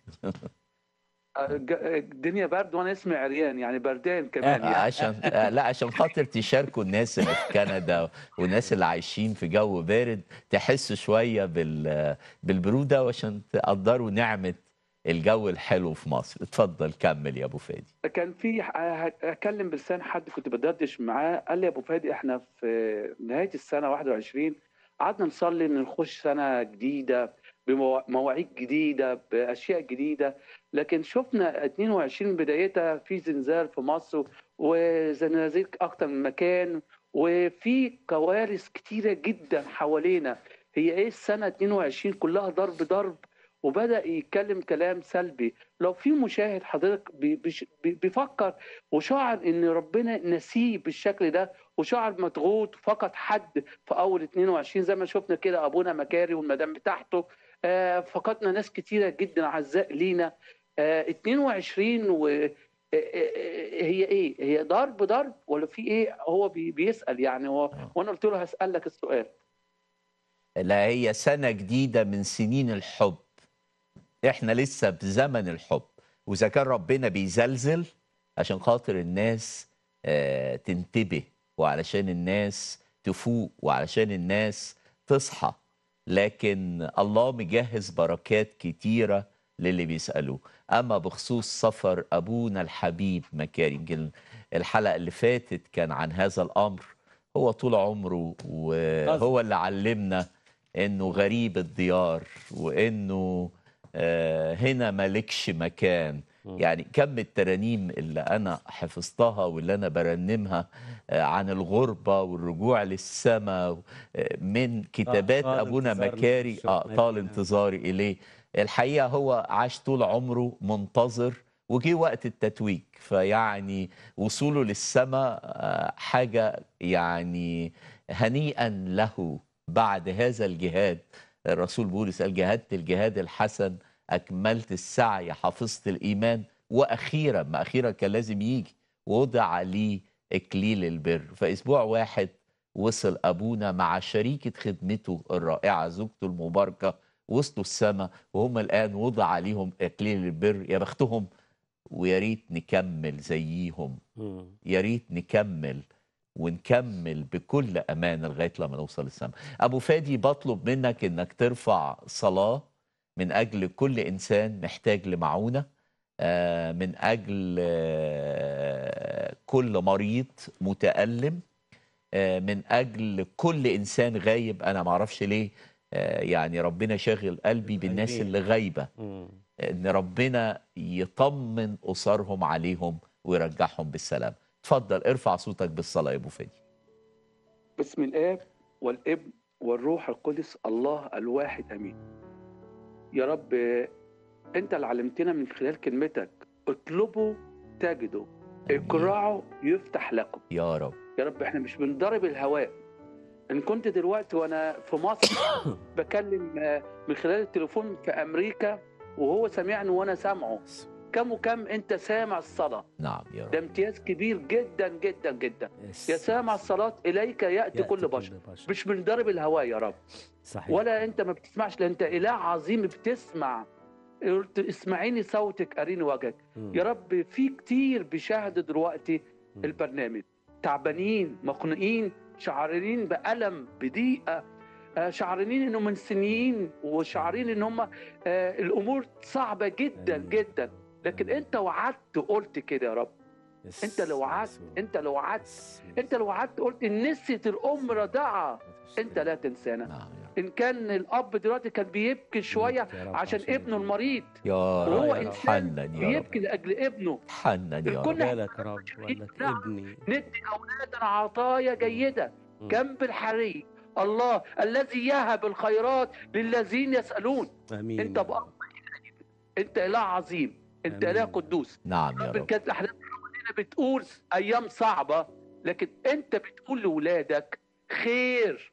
ج- الدنيا برد وانا اسمي عريان يعني بردان كمان آه، يعني عشان آه، لا عشان خاطر تشاركوا الناس اللي في كندا والناس اللي عايشين في جو بارد تحسوا شويه بال بالبروده وعشان تقدروا نعمه الجو الحلو في مصر اتفضل كمل يا ابو فادي كان في اكلم بلسان حد كنت بدردش معاه قال لي يا ابو فادي احنا في نهايه السنه 21 قعدنا نصلي ان نخش سنه جديده بمواعيد جديده باشياء جديده لكن شفنا 22 بدايتها في زلزال في مصر وزلازل اكتر من مكان وفي كوارث كتيره جدا حوالينا هي ايه السنه 22 كلها ضرب ضرب وبدا يتكلم كلام سلبي لو في مشاهد حضرتك بي- بيش- بي- بيفكر وشعر ان ربنا نسيه بالشكل ده وشعر مضغوط فقد حد في اول 22 زي ما شفنا كده ابونا مكاري والمدام بتاعته آه، فقدنا ناس كتيره جدا اعزاء لينا آه، 22 و آه، آه، آه، هي ايه؟ هي ضرب ضرب ولا في ايه؟ هو بي- بيسال يعني هو وانا قلت له هسالك السؤال لا هي سنه جديده من سنين الحب احنا لسه بزمن الحب واذا كان ربنا بيزلزل عشان خاطر الناس آه، تنتبه وعلشان الناس تفوق وعلشان الناس تصحى لكن الله مجهز بركات كتيرة للي بيسألوه أما بخصوص سفر أبونا الحبيب مكاري يمكن الحلقة اللي فاتت كان عن هذا الأمر هو طول عمره وهو اللي علمنا إنه غريب الديار وإنه آه، هنا مالكش مكان يعني كم الترانيم اللي أنا حفظتها واللي أنا برنمها آه، عن الغربة والرجوع للسماء آه، من كتابات طال أبونا انتظارنا مكاري في آه الشوق طال مدينة. انتظاري إليه الحقيقة هو عاش طول عمره منتظر وجي وقت التتويج فيعني وصوله للسماء آه، حاجة يعني هنيئا له بعد هذا الجهاد الرسول بولس قال جاهدت الجهاد الحسن أكملت السعي حفظت الإيمان وأخيرا ما أخيرا كان لازم يجي وضع لي إكليل البر فأسبوع واحد وصل أبونا مع شريكة خدمته الرائعة زوجته المباركة وصلوا السماء وهم الآن وضع عليهم إكليل البر يا بختهم ويا ريت نكمل زيهم مم. يا ريت نكمل ونكمل بكل امان لغايه لما نوصل السماء. ابو فادي بطلب منك انك ترفع صلاه من اجل كل انسان محتاج لمعونه آه، من اجل آه، كل مريض متالم آه، من اجل كل انسان غايب انا ما اعرفش ليه آه، يعني ربنا شاغل قلبي بالناس غايبين. اللي غايبه مم. ان ربنا يطمن اسرهم عليهم ويرجعهم بالسلام اتفضل ارفع صوتك بالصلاه يا ابو فادي باسم الاب والابن والروح القدس الله الواحد امين يا رب انت اللي علمتنا من خلال كلمتك اطلبوا تجدوا آمين. اقرعوا يفتح لكم يا رب يا رب احنا مش بنضرب الهواء ان كنت دلوقتي وانا في مصر بكلم آه، من خلال التليفون في امريكا وهو سامعني وانا سامعه كم وكم انت سامع الصلاه نعم يا ده رب امتياز كبير جدا جدا جدا يس. يا سامع الصلاه اليك ياتي, يأتي كل بشر مش من ضرب الهواء يا رب صحيح ولا انت ما بتسمعش لان انت اله عظيم بتسمع قلت اسمعيني صوتك اريني وجهك مم. يا رب في كتير بيشاهدوا دلوقتي مم. البرنامج تعبانين مخنوقين شعرانين بألم بضيقة آه، شعرانين انهم منسيين وشعرين ان هم آه، الامور صعبة جدا آمين. جدا لكن آمين. انت وعدت قلت كده يا رب يس. انت لو وعدت يسوع. انت لو وعدت يس. انت لو وعدت قلت ان نسيت الام رضعها يس. انت لا تنسانا نعم يا رب ان كان الاب دلوقتي كان بيبكي شويه يا رب عشان ابنه المريض يا وهو رب انسان تحنن يا رب بيبكي لاجل ابنه تحنن يا الكل رب بالك يا رب ولك نعم. ابني ندي اولادنا عطايا جيده مم. جنب الحري الله الذي يهب الخيرات للذين يسالون امين انت يا بأب رب. انت اله عظيم انت آمين. اله قدوس نعم يا رب رب كانت الاحداث حوالينا بتقول ايام صعبه لكن انت بتقول لاولادك خير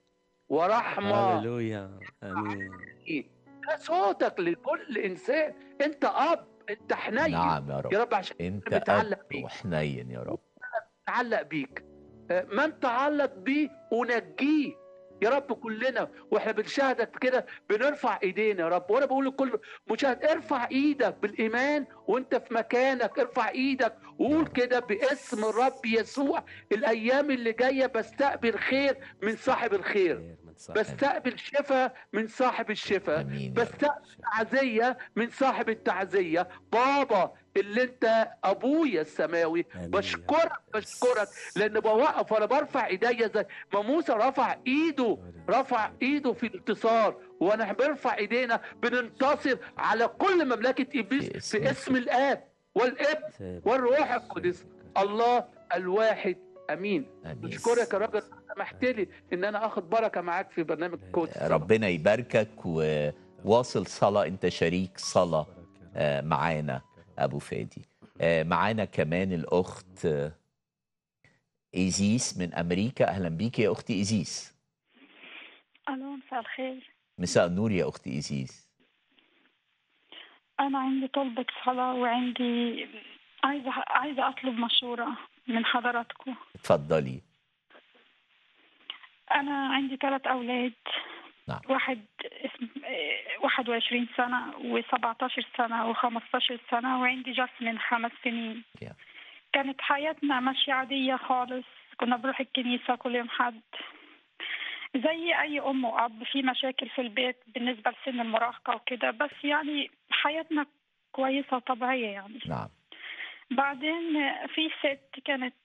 ورحمه هللويا امين ده صوتك لكل انسان انت اب انت حنين نعم يا يا رب رب عشان انت بتعلق اب بيك. وحنين يا رب تعلق بيك آه، من تعلق بيه ونجيه يا رب كلنا واحنا بنشاهدك كده بنرفع ايدينا يا رب وانا بقول لكل مشاهد ارفع ايدك بالايمان وانت في مكانك ارفع ايدك وقول كده باسم الرب يسوع الايام اللي جايه بستقبل خير من صاحب الخير خير من صاحب. بستقبل شفاء من صاحب الشفاء امين يا رب بستقبل تعزيه من صاحب التعزيه بابا اللي انت ابويا السماوي آمين يا بشكرك رب. بشكرك لان بوقف وانا برفع ايديا زي ما موسى رفع ايده رفع ايده في الانتصار وانا برفع ايدينا بننتصر على كل مملكه ابليس في اسم في اسم الاب والابن سابق. والروح القدس الله الواحد امين امين بشكرك يا رب سمحت لي ان انا اخد بركه معاك في برنامج كود الصلاة. ربنا يباركك وواصل صلاه انت شريك صلاه آه، معانا ابو فادي آه، معانا كمان الاخت آه، ايزيس من امريكا اهلا بيك يا اختي ايزيس ألو مساء الخير مساء النور يا اختي ايزيس أنا عندي طلبة صلاة وعندي عايزة عايزة أطلب مشورة من حضراتكم اتفضلي أنا عندي ثلاث أولاد نعم. واحد اسم إيه، واحد وعشرين سنة وسبعتاشر سنة وخمستاشر سنة وعندي جاسمين خمس سنين Yeah. كانت حياتنا ماشية عادية خالص كنا بنروح الكنيسة كل يوم حد زي اي ام واب في مشاكل في البيت بالنسبه لسن المراهقه وكده بس يعني حياتنا كويسه وطبيعيه يعني نعم بعدين في ست كانت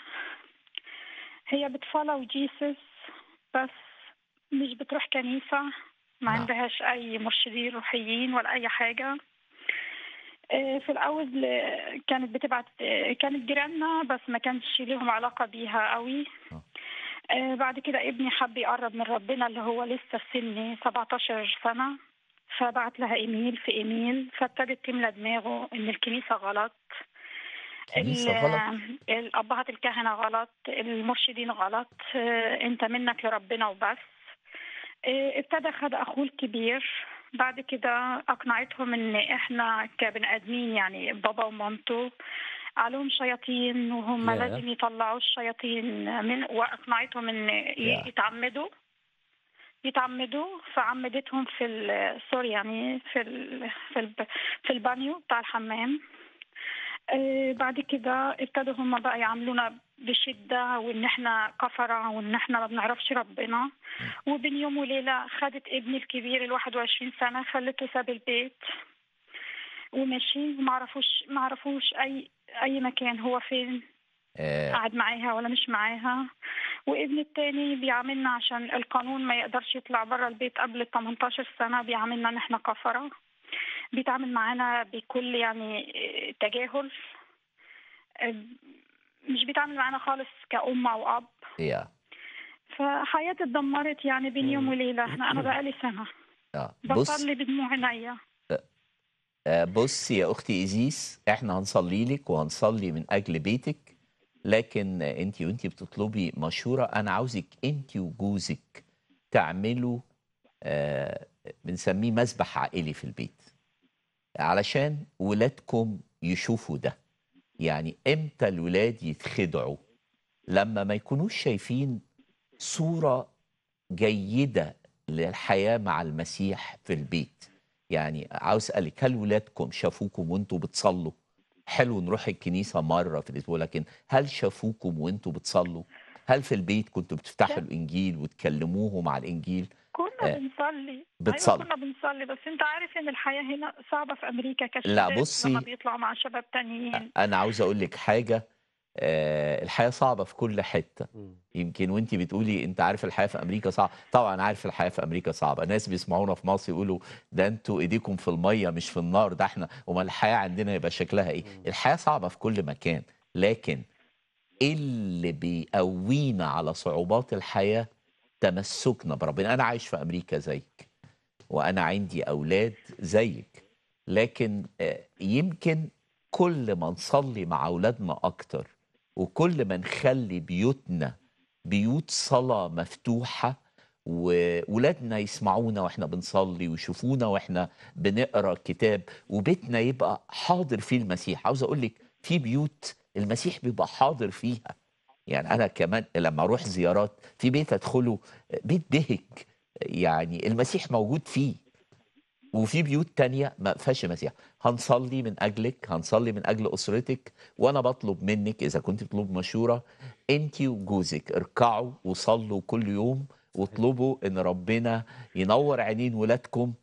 هي بتفولو جيسس بس مش بتروح كنيسة ما نعم. عندهاش أي مرشدين روحيين ولا أي حاجة آه، في الأول آه، كانت بتبعت آه، كانت جيراننا بس ما كانش ليهم علاقة بيها قوي آه. آه، بعد كده ابني حب يقرب من ربنا اللي هو لسه في سني 17 سنة فبعت لها ايميل في ايميل فابتدت تملى دماغه ان الكنيسة غلط كنيسة ال- غلط؟ الابهات الكهنة غلط المرشدين غلط آه، انت منك لربنا وبس آه، ابتدى خد اخوه الكبير بعد كده اقنعتهم ان احنا كبني ادمين يعني بابا ومامته عليهم شياطين وهم ياه. لازم يطلعوا الشياطين من واقنعتهم ان ي- ياه. يتعمدوا يتعمدوا فعمدتهم في ال- سوري يعني في ال في ال في البانيو بتاع الحمام آه، بعد كده ابتدوا هم بقى يعاملونا بشدة وإن إحنا كفرة وإن إحنا ما بنعرفش ربنا وبين يوم وليلة خدت ابني الكبير ال 21 سنة خلته ساب البيت ومشي ما عرفوش ما عرفوش أي أي مكان هو فين آه قاعد معاها ولا مش معاها وابن التاني بيعاملنا عشان القانون ما يقدرش يطلع بره البيت قبل ال 18 سنة بيعاملنا ان احنا كفرة بيتعامل معانا بكل يعني آه، تجاهل آه، مش بيتعامل معانا خالص كأم أو أب يا فحياتي اتدمرت يعني بين يوم مم. وليلة احنا أنا بقالي سنة آه. بص بصلي بدموع عينيا آه، بص يا اختي ايزيس احنا هنصلي لك وهنصلي من اجل بيتك لكن انت وانت بتطلبي مشوره انا عاوزك انت وجوزك تعملوا آه، بنسميه مسبح عائلي في البيت علشان ولادكم يشوفوا ده يعني امتى الولاد يتخدعوا لما ما يكونوش شايفين صوره جيده للحياه مع المسيح في البيت يعني عاوز اسالك هل ولادكم شافوكم وانتوا بتصلوا حلو نروح الكنيسه مره في الاسبوع لكن هل شافوكم وانتوا بتصلوا هل في البيت كنتوا بتفتحوا لا. الانجيل وتكلموهم على الانجيل كنا آه، بنصلي بتصلي. ايوه كنا بنصلي بس انت عارف ان الحياه هنا صعبه في امريكا كشباب لا، بصي. لما بيطلعوا مع شباب تانيين انا عاوز اقول لك حاجه آه، الحياه صعبه في كل حته مم. يمكن وانت بتقولي انت عارف الحياه في امريكا صعبه طبعا عارف الحياه في امريكا صعبه ناس بيسمعونا في مصر يقولوا ده انتوا ايديكم في الميه مش في النار ده احنا امال الحياه عندنا يبقى شكلها ايه الحياه صعبه في كل مكان لكن إيه اللي بيقوينا على صعوبات الحياه تمسكنا بربنا انا عايش في امريكا زيك وانا عندي اولاد زيك لكن آه، يمكن كل ما نصلي مع اولادنا اكتر وكل ما نخلي بيوتنا بيوت صلاة مفتوحة وولادنا يسمعونا واحنا بنصلي ويشوفونا واحنا بنقرا كتاب وبيتنا يبقى حاضر فيه المسيح عاوز اقول لك في بيوت المسيح بيبقى حاضر فيها يعني انا كمان لما اروح زيارات في بيت ادخله بيت بهك يعني المسيح موجود فيه وفي بيوت تانية ما فيهاش مسيح هنصلي من أجلك هنصلي من أجل أسرتك وأنا بطلب منك إذا كنت بتطلب مشورة أنت وجوزك اركعوا وصلوا كل يوم واطلبوا إن ربنا ينور عينين ولادكم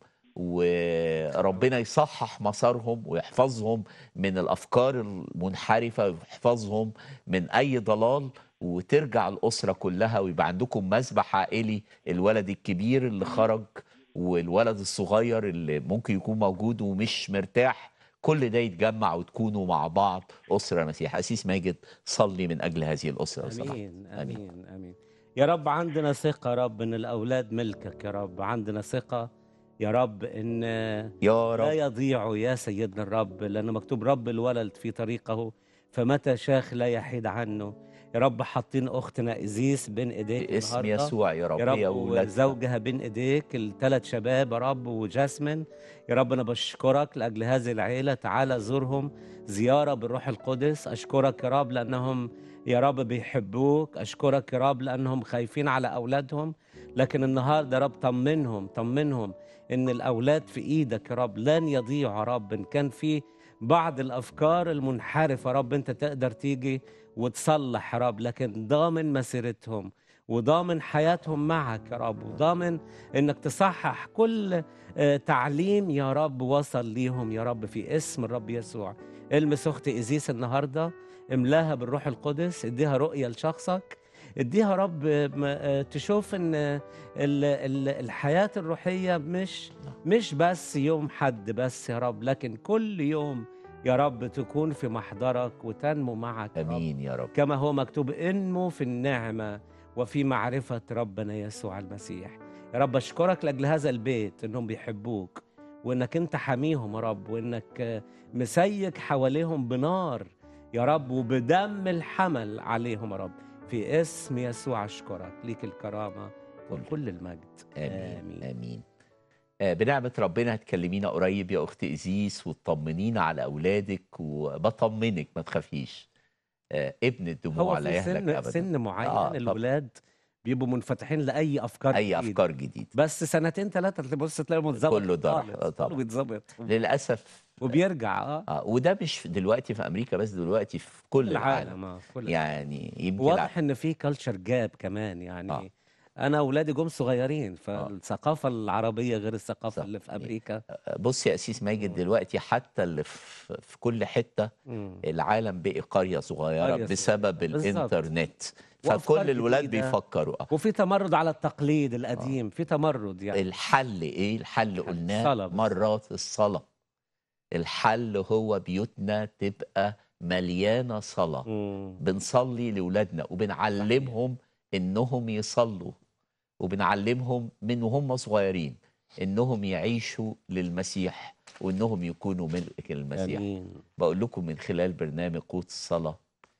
وربنا يصحح مسارهم ويحفظهم من الأفكار المنحرفة ويحفظهم من أي ضلال وترجع الأسرة كلها ويبقى عندكم مسبح عائلي الولد الكبير اللي خرج والولد الصغير اللي ممكن يكون موجود ومش مرتاح كل ده يتجمع وتكونوا مع بعض أسرة مسيح أسيس ماجد صلي من أجل هذه الأسرة لو سمحت. امين امين امين يا رب عندنا ثقه يا رب ان الاولاد ملكك يا رب عندنا ثقه يا رب ان يا لا رب يضيع يا سيدنا الرب لأن مكتوب رب الولد في طريقه فمتى شاخ لا يحيد عنه يا رب حاطين أختنا إزيس بين إيديك باسم النهاردة. يسوع يا رب يا يا رب أولاد وزوجها بين ايديك الثلاث شباب يا رب وجاسمين يا رب انا بشكرك لاجل هذه العيله تعالى زورهم زياره بالروح القدس اشكرك يا رب لانهم يا رب بيحبوك اشكرك يا رب لانهم خايفين على اولادهم لكن النهارده يا رب طمنهم طمنهم ان الاولاد في ايدك يا رب لن يضيعوا يا رب ان كان في بعض الافكار المنحرفه يا رب انت تقدر تيجي وتصلح يا رب لكن ضامن مسيرتهم وضامن حياتهم معك يا رب وضامن انك تصحح كل آه، تعليم يا رب وصل ليهم يا رب في اسم الرب يسوع المس اختي ايزيس النهارده املاها بالروح القدس اديها رؤيه لشخصك اديها رب م- آه، تشوف ان ال- ال- الحياه الروحيه مش مش بس يوم حد بس يا رب لكن كل يوم يا رب تكون في محضرك وتنمو معك يا رب امين يا رب كما هو مكتوب انمو في النعمة وفي معرفة ربنا يسوع المسيح يا رب أشكرك لأجل هذا البيت إنهم بيحبوك وإنك أنت حاميهم يا رب وإنك آه، مسيك حواليهم بنار يا رب وبدم الحمل عليهم يا رب في اسم يسوع أشكرك ليك الكرامة وكل المجد امين امين آه، بنعمة ربنا هتكلمينا قريب يا أخت إزيس وتطمنينا على أولادك وبطمنك ما تخافيش آه، ابن الدموع هو لا في يهلك سن أبدا سن معين آه، آه طبعاً. الولاد بيبقوا منفتحين لأي أفكار أي جديدة. أفكار جديدة بس سنتين ثلاثة تبص تلاقيه متظبط كله ضرب، خالص، آه، طبعاً. كله بيتظبط للأسف وبيرجع اه آه وده مش دلوقتي في أمريكا بس دلوقتي في كل العالم العالم اه كل يعني يمكن واضح ان في كلتشر جاب كمان يعني آه. انا اولادي جم صغيرين فالثقافه العربيه غير الثقافه صح. اللي في امريكا بص يا أسيس ماجد دلوقتي حتى اللي في في كل حتة مم. العالم بقي قرية صغيرة قرية بسبب صغيرة. بالظبط. الإنترنت وأفكار فكل الولاد جديدة. بيفكروا آه. وفي تمرد على التقليد القديم في تمرد يعني الحل ايه الحل قلناه الصلاة بس. مرات الصلاة الحل هو بيوتنا تبقى مليانة صلاة مم. بنصلي لأولادنا وبنعلمهم إنهم يصلوا وبنعلمهم من وهم صغيرين إنهم يعيشوا للمسيح وإنهم يكونوا ملك المسيح امين بقول لكم من خلال برنامج قوت الصلاة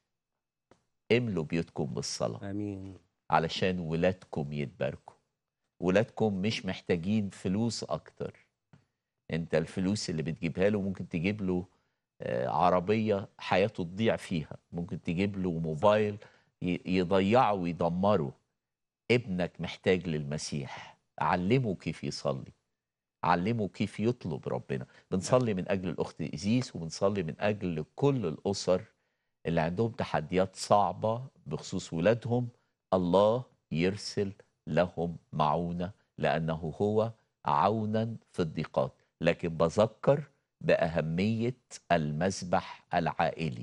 املوا بيوتكم بالصلاة امين علشان ولادكم يتباركوا ولادكم مش محتاجين فلوس اكتر انت الفلوس اللي بتجيبها له ممكن تجيب له آه، عربية حياته تضيع فيها ممكن تجيب له موبايل ي- يضيعه ويدمره ابنك محتاج للمسيح علمه كيف يصلي علمه كيف يطلب ربنا بنصلي من أجل الأخت إيزيس وبنصلي من أجل كل الأسر اللي عندهم تحديات صعبة بخصوص ولادهم الله يرسل لهم معونة لأنه هو عونا في الضيقات لكن بذكر بأهمية المسبح العائلي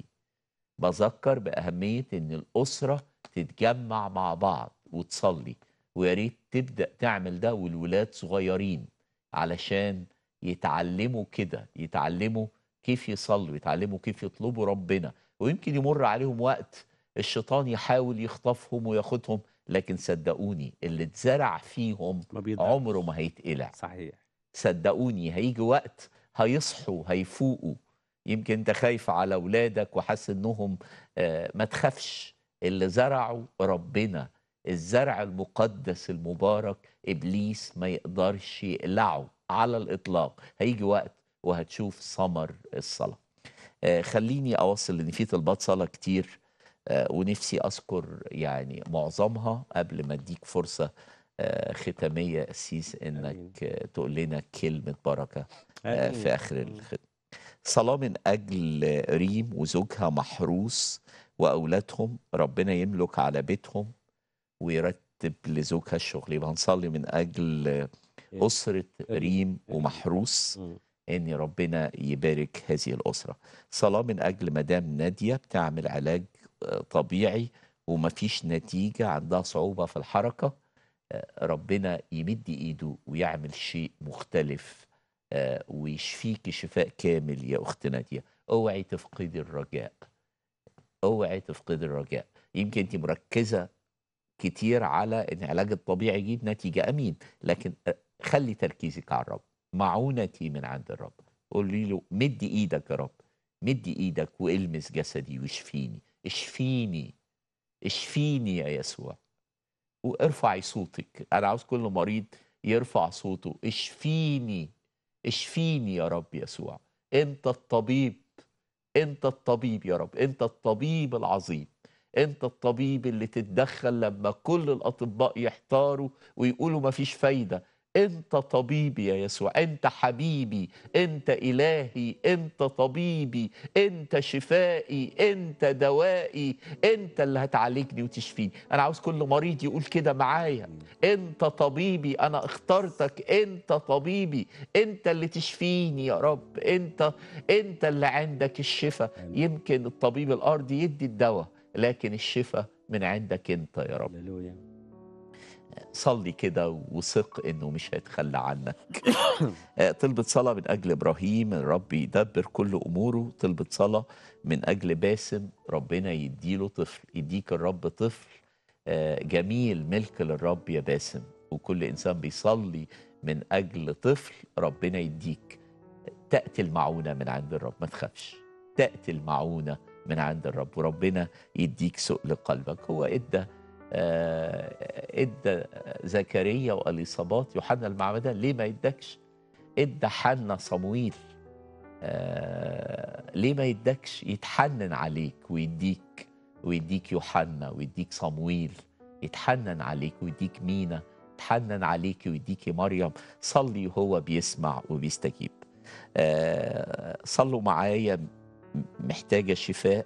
بذكر بأهمية إن الأسرة تتجمع مع بعض وتصلي ويا ريت تبدأ تعمل ده والولاد صغيرين علشان يتعلموا كده يتعلموا كيف يصلوا يتعلموا كيف يطلبوا ربنا ويمكن يمر عليهم وقت الشيطان يحاول يخطفهم وياخدهم لكن صدقوني اللي اتزرع فيهم ما بيضيعش. عمره ما هيتقلع صحيح صدقوني هيجي وقت هيصحوا هيفوقوا يمكن انت خايف على اولادك وحاسس انهم آه، ما تخافش اللي زرعوا ربنا الزرع المقدس المبارك ابليس ما يقدرش يقلعه على الاطلاق هيجي وقت وهتشوف ثمر الصلاه آه، خليني اوصل ان في طلبات صلاه كتير آه، ونفسي اذكر يعني معظمها قبل ما اديك فرصه آه، ختاميه يا اسيس انك آه، تقول لنا كلمه بركه آه، آمين. في اخر الخدمه صلاه من اجل ريم وزوجها محروس واولادهم ربنا يملك على بيتهم ويرتب لزوجها الشغل يبقى هنصلي من اجل اسره ريم ومحروس مم. ان ربنا يبارك هذه الاسره صلاه من اجل مدام ناديه بتعمل علاج آه، طبيعي ومفيش نتيجه عندها صعوبه في الحركه آه، ربنا يمد ايده ويعمل شيء مختلف آه، ويشفيك شفاء كامل يا اخت ناديه اوعي تفقدي الرجاء اوعي تفقدي الرجاء يمكن انت مركزه كتير على ان العلاج الطبيعي يجيب نتيجه امين لكن آه، خلي تركيزك على الرب معونتي من عند الرب قولي له مد ايدك يا رب مد ايدك والمس جسدي واشفيني اشفيني اشفيني يا يسوع وارفعي صوتك انا عاوز كل مريض يرفع صوته اشفيني اشفيني يا رب يسوع انت الطبيب انت الطبيب يا رب انت الطبيب العظيم انت الطبيب اللي تتدخل لما كل الاطباء يحتاروا ويقولوا مفيش فايده انت طبيبي يا يسوع انت حبيبي انت الهي انت طبيبي انت شفائي انت دوائي انت اللي هتعالجني وتشفيني انا عاوز كل مريض يقول كده معايا انت طبيبي انا اخترتك انت طبيبي انت اللي تشفيني يا رب انت انت اللي عندك الشفاء آمين. يمكن الطبيب الارضي يدي الدواء لكن الشفاء من عندك انت يا رب هللويا صلي كده وثق انه مش هيتخلى عنك آه، طلبت صلاة من اجل ابراهيم الرب يدبر كل اموره طلبت صلاة من اجل باسم ربنا يديله طفل يديك الرب طفل آه، جميل ملك للرب يا باسم وكل انسان بيصلي من اجل طفل ربنا يديك تاتي المعونه من عند الرب ما تخافش تاتي المعونه من عند الرب وربنا يديك سؤل قلبك هو ادى آه، ادى زكريا واليصابات يوحنا المعمدان ليه ما يدكش ادى حنا صمويل آه، ليه ما يدكش يتحنن عليك ويديك ويديك يوحنا ويديك صمويل يتحنن عليك ويديك مينا يتحنن عليك ويديكي مريم صلي وهو بيسمع وبيستجيب آه، صلوا معايا م- محتاجة شفاء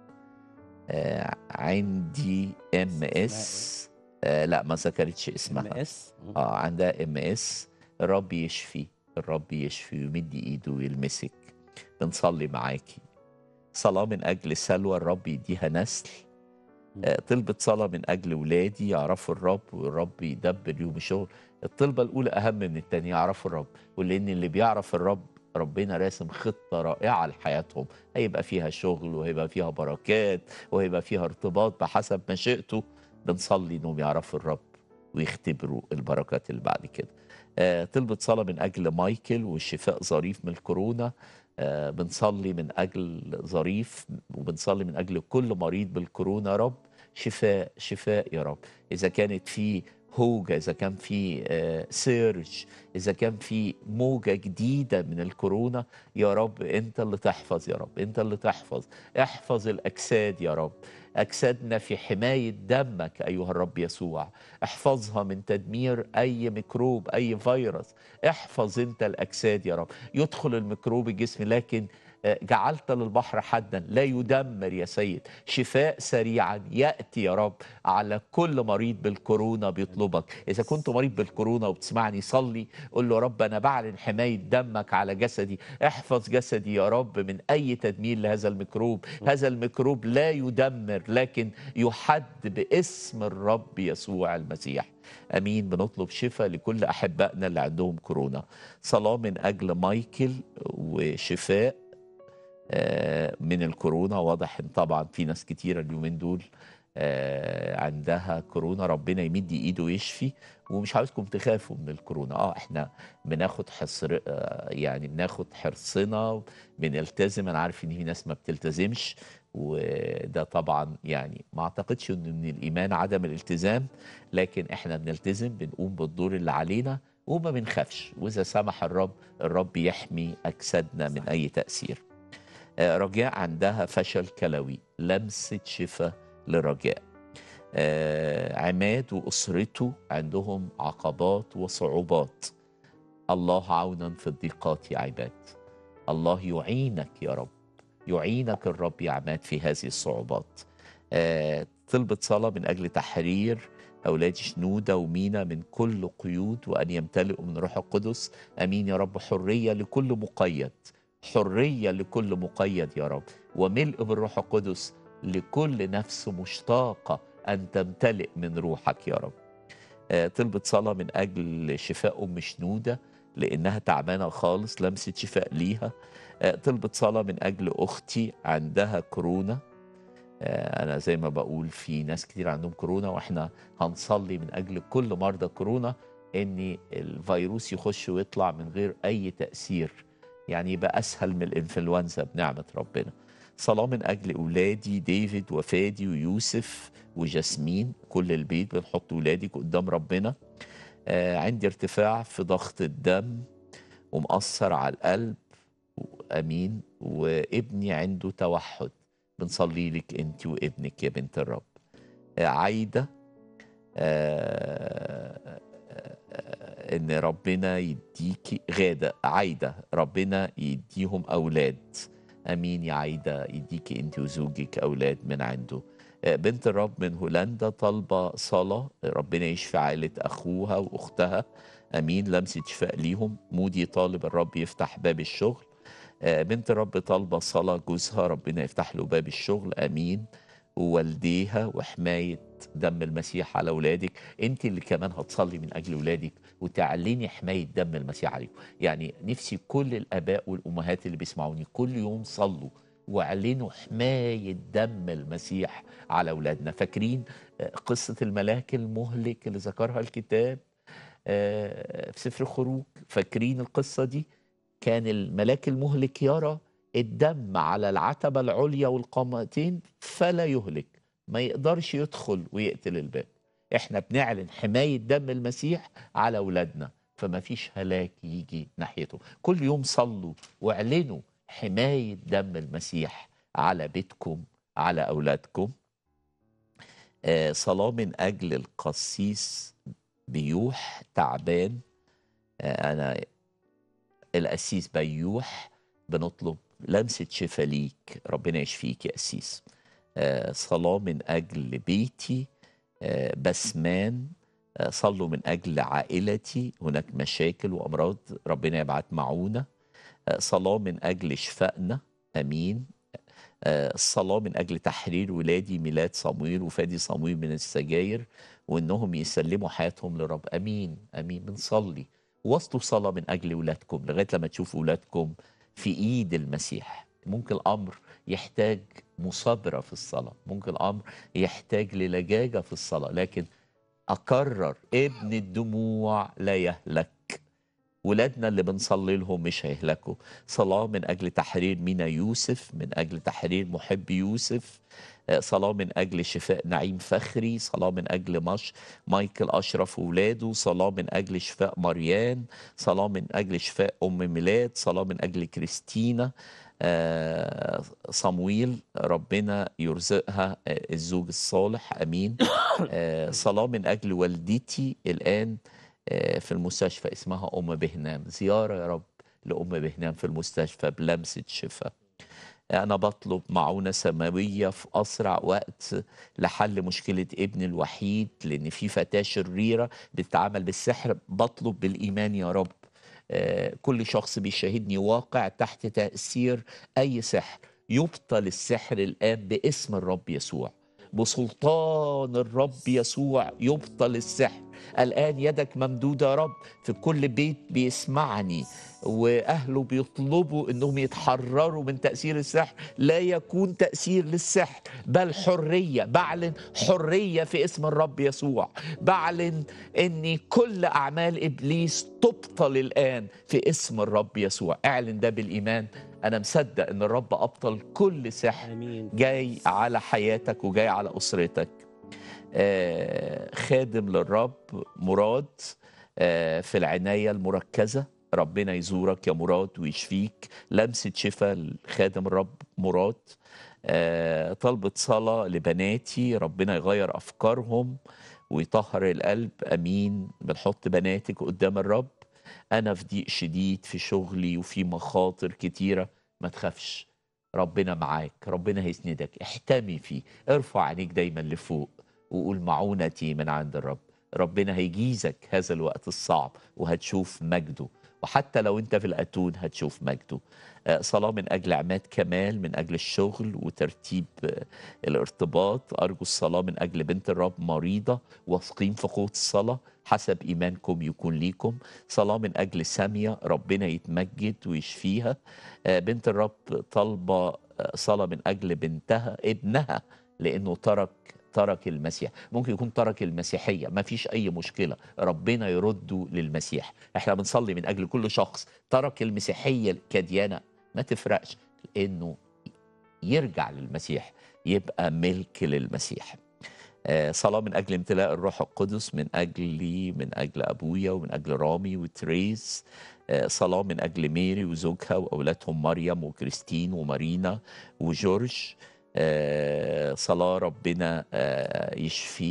آه، عندي ام اس آه لا ما ذكرتش ام اسمها اس اه عندها ام اس الرب يشفي الرب يشفي ويمد ايده ويلمسك بنصلي معاكي صلاة من أجل سلوى الرب يديها نسل آه، طلبت صلاة من أجل ولادي يعرفوا الرب والرب يدبر يوم الشغل الطلبة الأولى أهم من التانية يعرفوا الرب ولأن اللي بيعرف الرب ربنا راسم خطة رائعة لحياتهم هيبقى فيها شغل وهيبقى فيها بركات وهيبقى فيها ارتباط بحسب مشيئته بنصلي انهم يعرفوا الرب ويختبروا البركات اللي بعد كده آه، طلبت صلاة من أجل مايكل والشفاء ظريف من الكورونا آه، بنصلي من أجل ظريف وبنصلي من أجل كل مريض بالكورونا يا رب شفاء شفاء يا رب إذا كانت في هوجة إذا كان في آه، سيرج إذا كان في موجة جديدة من الكورونا يا رب أنت اللي تحفظ يا رب أنت اللي تحفظ احفظ الأجساد يا رب أجسادنا في حماية دمك أيها الرب يسوع احفظها من تدمير أي ميكروب أي فيروس احفظ أنت الأجساد يا رب يدخل الميكروب الجسم لكن آه، جعلت للبحر حدا لا يدمر يا سيد شفاء سريعا يأتي يا رب على كل مريض بالكورونا بيطلبك إذا كنت مريض بالكورونا وبتسمعني صلي قول له يا رب أنا بعلن حماية دمك على جسدي احفظ جسدي يا رب من أي تدمير لهذا الميكروب هذا الميكروب لا يدمر لكن يحد باسم الرب يسوع المسيح امين بنطلب شفاء لكل احبائنا اللي عندهم كورونا صلاه من اجل مايكل وشفاء آه، من الكورونا واضح ان طبعا في ناس كتيره اليومين دول آه، عندها كورونا ربنا يمد ايده ويشفي ومش عاوزكم تخافوا من الكورونا اه احنا بناخد حصر آه، يعني بناخد حرصنا بنلتزم انا عارف ان في ناس ما بتلتزمش وده طبعا يعني ما اعتقدش ان من الايمان عدم الالتزام لكن احنا بنلتزم بنقوم بالدور اللي علينا وما بنخافش واذا سمح الرب الرب يحمي اجسادنا من اي تاثير آه، رجاء عندها فشل كلوي لمسه شفاء لرجاء آه، عماد واسرته عندهم عقبات وصعوبات الله عونا في الضيقات يا عباد الله يعينك يا رب يعينك الرب يا عماد في هذه الصعوبات آه، طلبت صلاة من أجل تحرير أولاد شنودة ومينا من كل قيود وأن يمتلئوا من روح القدس أمين يا رب حرية لكل مقيد حرية لكل مقيد يا رب وملء بالروح القدس لكل نفس مشتاقة أن تمتلئ من روحك يا رب آه، طلبت صلاة من أجل شفاء أم شنودة لأنها تعبانة خالص لمسة شفاء ليها آه، طلبت صلاة من أجل أختي عندها كورونا آه، أنا زي ما بقول في ناس كتير عندهم كورونا وإحنا هنصلي من أجل كل مرضى كورونا إن الفيروس يخش ويطلع من غير أي تأثير يعني يبقى أسهل من الإنفلونزا بنعمة ربنا صلاة من أجل أولادي ديفيد وفادي ويوسف وجاسمين كل البيت بنحط ولادك قدام ربنا آه عندي ارتفاع في ضغط الدم ومأثر على القلب امين وابني عنده توحد بنصلي لك انت وابنك يا بنت الرب آه، عايده آه، آه، آه، ان ربنا يديكي غاده عايده ربنا يديهم اولاد امين يا عايده يديكي انت وزوجك اولاد من عنده آه، بنت الرب من هولندا طالبه صلاه ربنا يشفي عائله اخوها واختها امين لمسه شفاء ليهم مودي طالب الرب يفتح باب الشغل آه، بنت الرب طالبه صلاه جوزها ربنا يفتح له باب الشغل امين ووالديها وحمايه دم المسيح على اولادك انت اللي كمان هتصلي من اجل اولادك وتعلني حمايه دم المسيح عليكم يعني نفسي كل الاباء والامهات اللي بيسمعوني كل يوم صلوا واعلنوا حمايه دم المسيح على اولادنا فاكرين آه، قصه الملاك المهلك اللي ذكرها الكتاب آه، في سفر الخروج فاكرين القصه دي كان الملاك المهلك يرى الدم على العتبه العليا والقامتين فلا يهلك ما يقدرش يدخل ويقتل الباب احنا بنعلن حمايه دم المسيح على اولادنا فما فيش هلاك يجي ناحيته كل يوم صلوا واعلنوا حمايه دم المسيح على بيتكم على اولادكم آه، صلاه من اجل القسيس بيوح تعبان آه، انا القسيس بيوح بنطلب لمسه شفا ليك ربنا يشفيك يا قسيس آه، صلاه من اجل بيتي آه، بسمان آه، صلوا من اجل عائلتي هناك مشاكل وامراض ربنا يبعت معونه آه، صلاه من اجل شفائنا امين آه، الصلاة من أجل تحرير ولادي ميلاد صمويل وفادي صمويل من السجاير وإنهم يسلموا حياتهم لرب أمين أمين بنصلي وصلوا صلاة من أجل ولادكم لغاية لما تشوفوا ولادكم في إيد المسيح ممكن الأمر يحتاج مثابرة في الصلاة ممكن الأمر يحتاج للجاجة في الصلاة لكن أكرر ابن الدموع لا يهلك ولادنا اللي بنصلي لهم مش هيهلكوا صلاة من أجل تحرير مينا يوسف من أجل تحرير محب يوسف آه، صلاة من أجل شفاء نعيم فخري صلاة من أجل مش مايكل أشرف وولاده صلاة من أجل شفاء مريان صلاة من أجل شفاء أم ميلاد صلاة من أجل كريستينا آه، صمويل ربنا يرزقها آه، الزوج الصالح أمين آه، صلاة من أجل والدتي الآن آه، في المستشفى اسمها أم بهنام زيارة يا رب لأم بهنام في المستشفى بلمسة شفاء أنا بطلب معونة سماوية في أسرع وقت لحل مشكلة ابني الوحيد لأن في فتاة شريرة بتتعامل بالسحر بطلب بالإيمان يا رب آه، كل شخص بيشاهدني واقع تحت تأثير أي سحر يبطل السحر الآن باسم الرب يسوع بسلطان الرب يسوع يبطل السحر الآن يدك ممدودة يا رب في كل بيت بيسمعني وأهله بيطلبوا أنهم يتحرروا من تأثير السحر لا يكون تأثير للسحر بل حرية بعلن حرية في اسم الرب يسوع بعلن أن كل أعمال إبليس تبطل الآن في اسم الرب يسوع اعلن ده بالإيمان أنا مصدق أن الرب أبطل كل سحر امين جاي على حياتك وجاي على أسرتك آه، خادم للرب مراد آه، في العناية المركزة ربنا يزورك يا مراد ويشفيك لمسة شفاء لخادم الرب مراد آه، طلبة صلاة لبناتي ربنا يغير أفكارهم ويطهر القلب أمين بنحط بناتك قدام الرب أنا في ضيق شديد في شغلي وفي مخاطر كتيرة ما تخافش ربنا معاك ربنا هيسندك احتمي فيه ارفع عينيك دايما لفوق وقول معونتي من عند الرب ربنا هيجيزك هذا الوقت الصعب وهتشوف مجده وحتى لو انت في الاتون هتشوف مجده آه، صلاة من أجل عماد كمال من أجل الشغل وترتيب آه، الارتباط أرجو الصلاة من أجل بنت الرب مريضة واثقين في قوة الصلاة حسب إيمانكم يكون ليكم صلاة من أجل سامية ربنا يتمجد ويشفيها آه، بنت الرب طالبة آه، صلاة من أجل بنتها ابنها لأنه ترك ترك المسيح ممكن يكون ترك المسيحية ما فيش أي مشكلة ربنا يرده للمسيح احنا بنصلي من أجل كل شخص ترك المسيحية كديانة ما تفرقش لأنه يرجع للمسيح يبقى ملك للمسيح آه، صلاة من أجل امتلاء الروح القدس من أجلي من أجل أبويا ومن أجل رامي وتريس آه، صلاة من أجل ميري وزوجها وأولادهم مريم وكريستين ومارينا وجورج آه، صلاة ربنا آه، يشفيه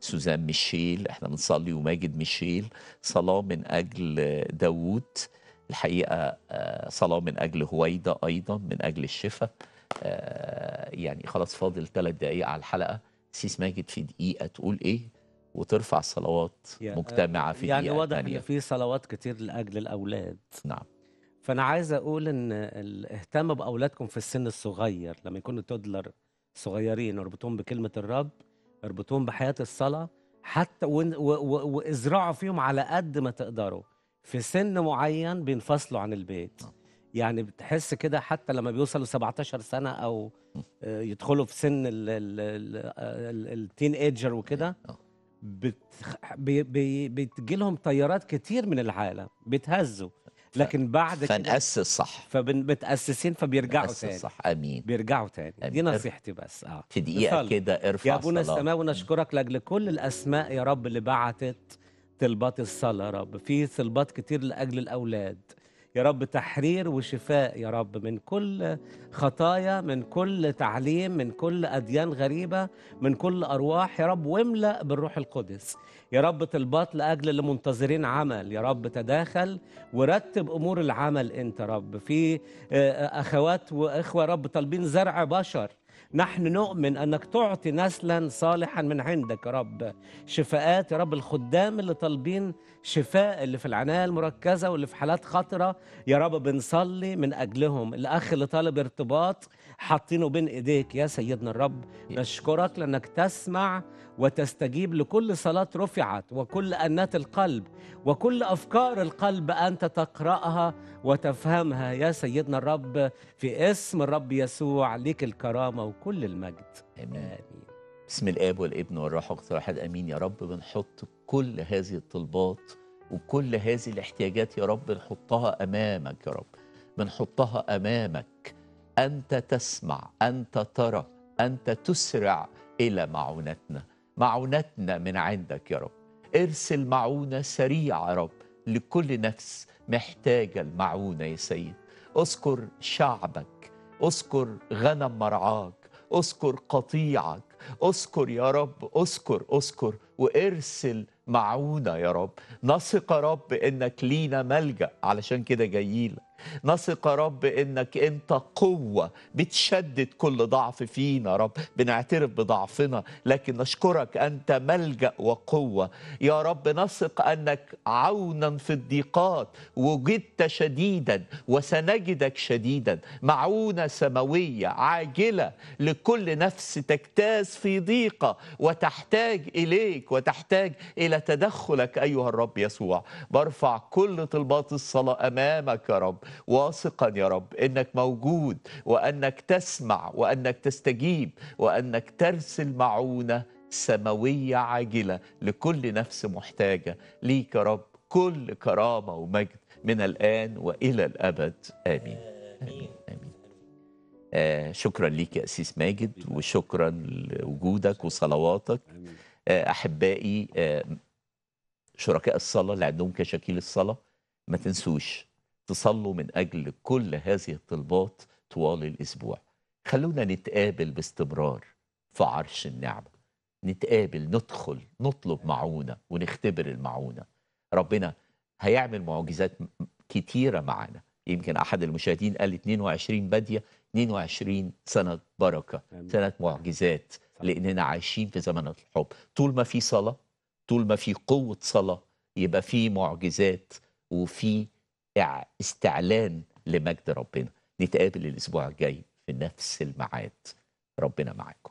سوزان ميشيل احنا بنصلي وماجد ميشيل صلاة من أجل داوود الحقيقة آه، صلاة من أجل هويدا أيضا من أجل الشفاء آه، يعني خلاص فاضل ثلاث دقايق على الحلقة سيس ماجد في دقيقة تقول إيه وترفع الصلوات يا- مجتمعة في يعني دقيقة واضح تانية. ان في صلوات كتير لاجل الاولاد نعم فانا عايز اقول ان الاهتمام باولادكم في السن الصغير لما يكونوا تودلر صغيرين اربطوهم بكلمه الرب اربطوهم بحياه الصلاه حتى ون- و- و- وازرعوا فيهم على قد ما تقدروا في سن معين بينفصلوا عن البيت يعني بتحس كده حتى لما بيوصلوا 17 سنه او آه، يدخلوا في سن التين ايجر وكده آه. بت... بي... بي... بتجيلهم تيارات كتير من العالم بيتهزوا لكن بعد كده فنأسس صح فمتأسسين فبيرجعوا نأسس تاني صح آمين بيرجعوا تاني دي آمين. نصيحتي بس اه في دقيقة نصلي. كده ارفع يا ابونا صلاة. السماوي نشكرك لاجل كل الاسماء يا رب اللي بعتت طلبات الصلاه يا رب في طلبات كتير لاجل الاولاد يا رب تحرير وشفاء يا رب من كل خطايا من كل تعليم من كل اديان غريبه من كل ارواح يا رب واملا بالروح القدس يا رب طلبات لاجل اللي منتظرين عمل يا رب تداخل ورتب امور العمل انت يا رب في آه، اخوات واخوه يا رب طالبين زرع بشر نحن نؤمن انك تعطي نسلا صالحا من عندك يا رب شفاءات يا رب الخدام اللي طالبين شفاء اللي في العنايه المركزه واللي في حالات خطره يا رب بنصلي من اجلهم الاخ اللي طالب ارتباط حاطينه بين ايديك يا سيدنا الرب نشكرك لانك تسمع وتستجيب لكل صلاه رفعت وكل انات القلب وكل افكار القلب انت تقراها وتفهمها يا سيدنا الرب في اسم الرب يسوع ليك الكرامه وكل المجد آمين امين بسم الاب والابن والروح القدس واحد امين يا رب بنحط كل هذه الطلبات وكل هذه الاحتياجات يا رب نحطها امامك يا رب بنحطها امامك انت تسمع انت ترى انت تسرع الى معونتنا معونتنا من عندك يا رب ارسل معونه سريعه يا رب لكل نفس محتاجه المعونه يا سيد اذكر شعبك اذكر غنم مرعاك اذكر قطيعك اذكر يا رب اذكر اذكر وارسل معونة يا رب نثق يا رب انك لينا ملجأ علشان كده جايلك نثق يا رب انك انت قوة بتشدد كل ضعف فينا يا رب بنعترف بضعفنا لكن نشكرك انت ملجأ وقوة يا رب نثق انك عونا في الضيقات وجدت شديدا وسنجدك شديدا معونة سماوية عاجلة لكل نفس تجتاز في ضيقة وتحتاج إليك وتحتاج إلى تدخلك أيها الرب يسوع برفع كل طلبات الصلاة أمامك يا رب واثقا يا رب إنك موجود وأنك تسمع وأنك تستجيب وأنك ترسل معونة سماوية عاجلة لكل نفس محتاجة ليك يا رب كل كرامة ومجد من الآن وإلى الأبد آمين آمين آمين آه شكرا ليك يا أسيس ماجد وشكرا لوجودك وصلواتك امين آه أحبائي آه شركاء الصلاة اللي عندهم كشاكيل الصلاة ما تنسوش تصلوا من أجل كل هذه الطلبات طوال الأسبوع خلونا نتقابل باستمرار في عرش النعمة نتقابل ندخل نطلب معونة ونختبر المعونة ربنا هيعمل معجزات م- كتيرة معانا يمكن أحد المشاهدين قال 22 بادية 22 سنة بركة آمين. سنة معجزات لأننا عايشين في زمن الحب طول ما في صلاة طول ما في قوة صلاة يبقى في معجزات وفي إع- استعلان لمجد ربنا نتقابل الأسبوع الجاي في نفس الميعاد ربنا معاكم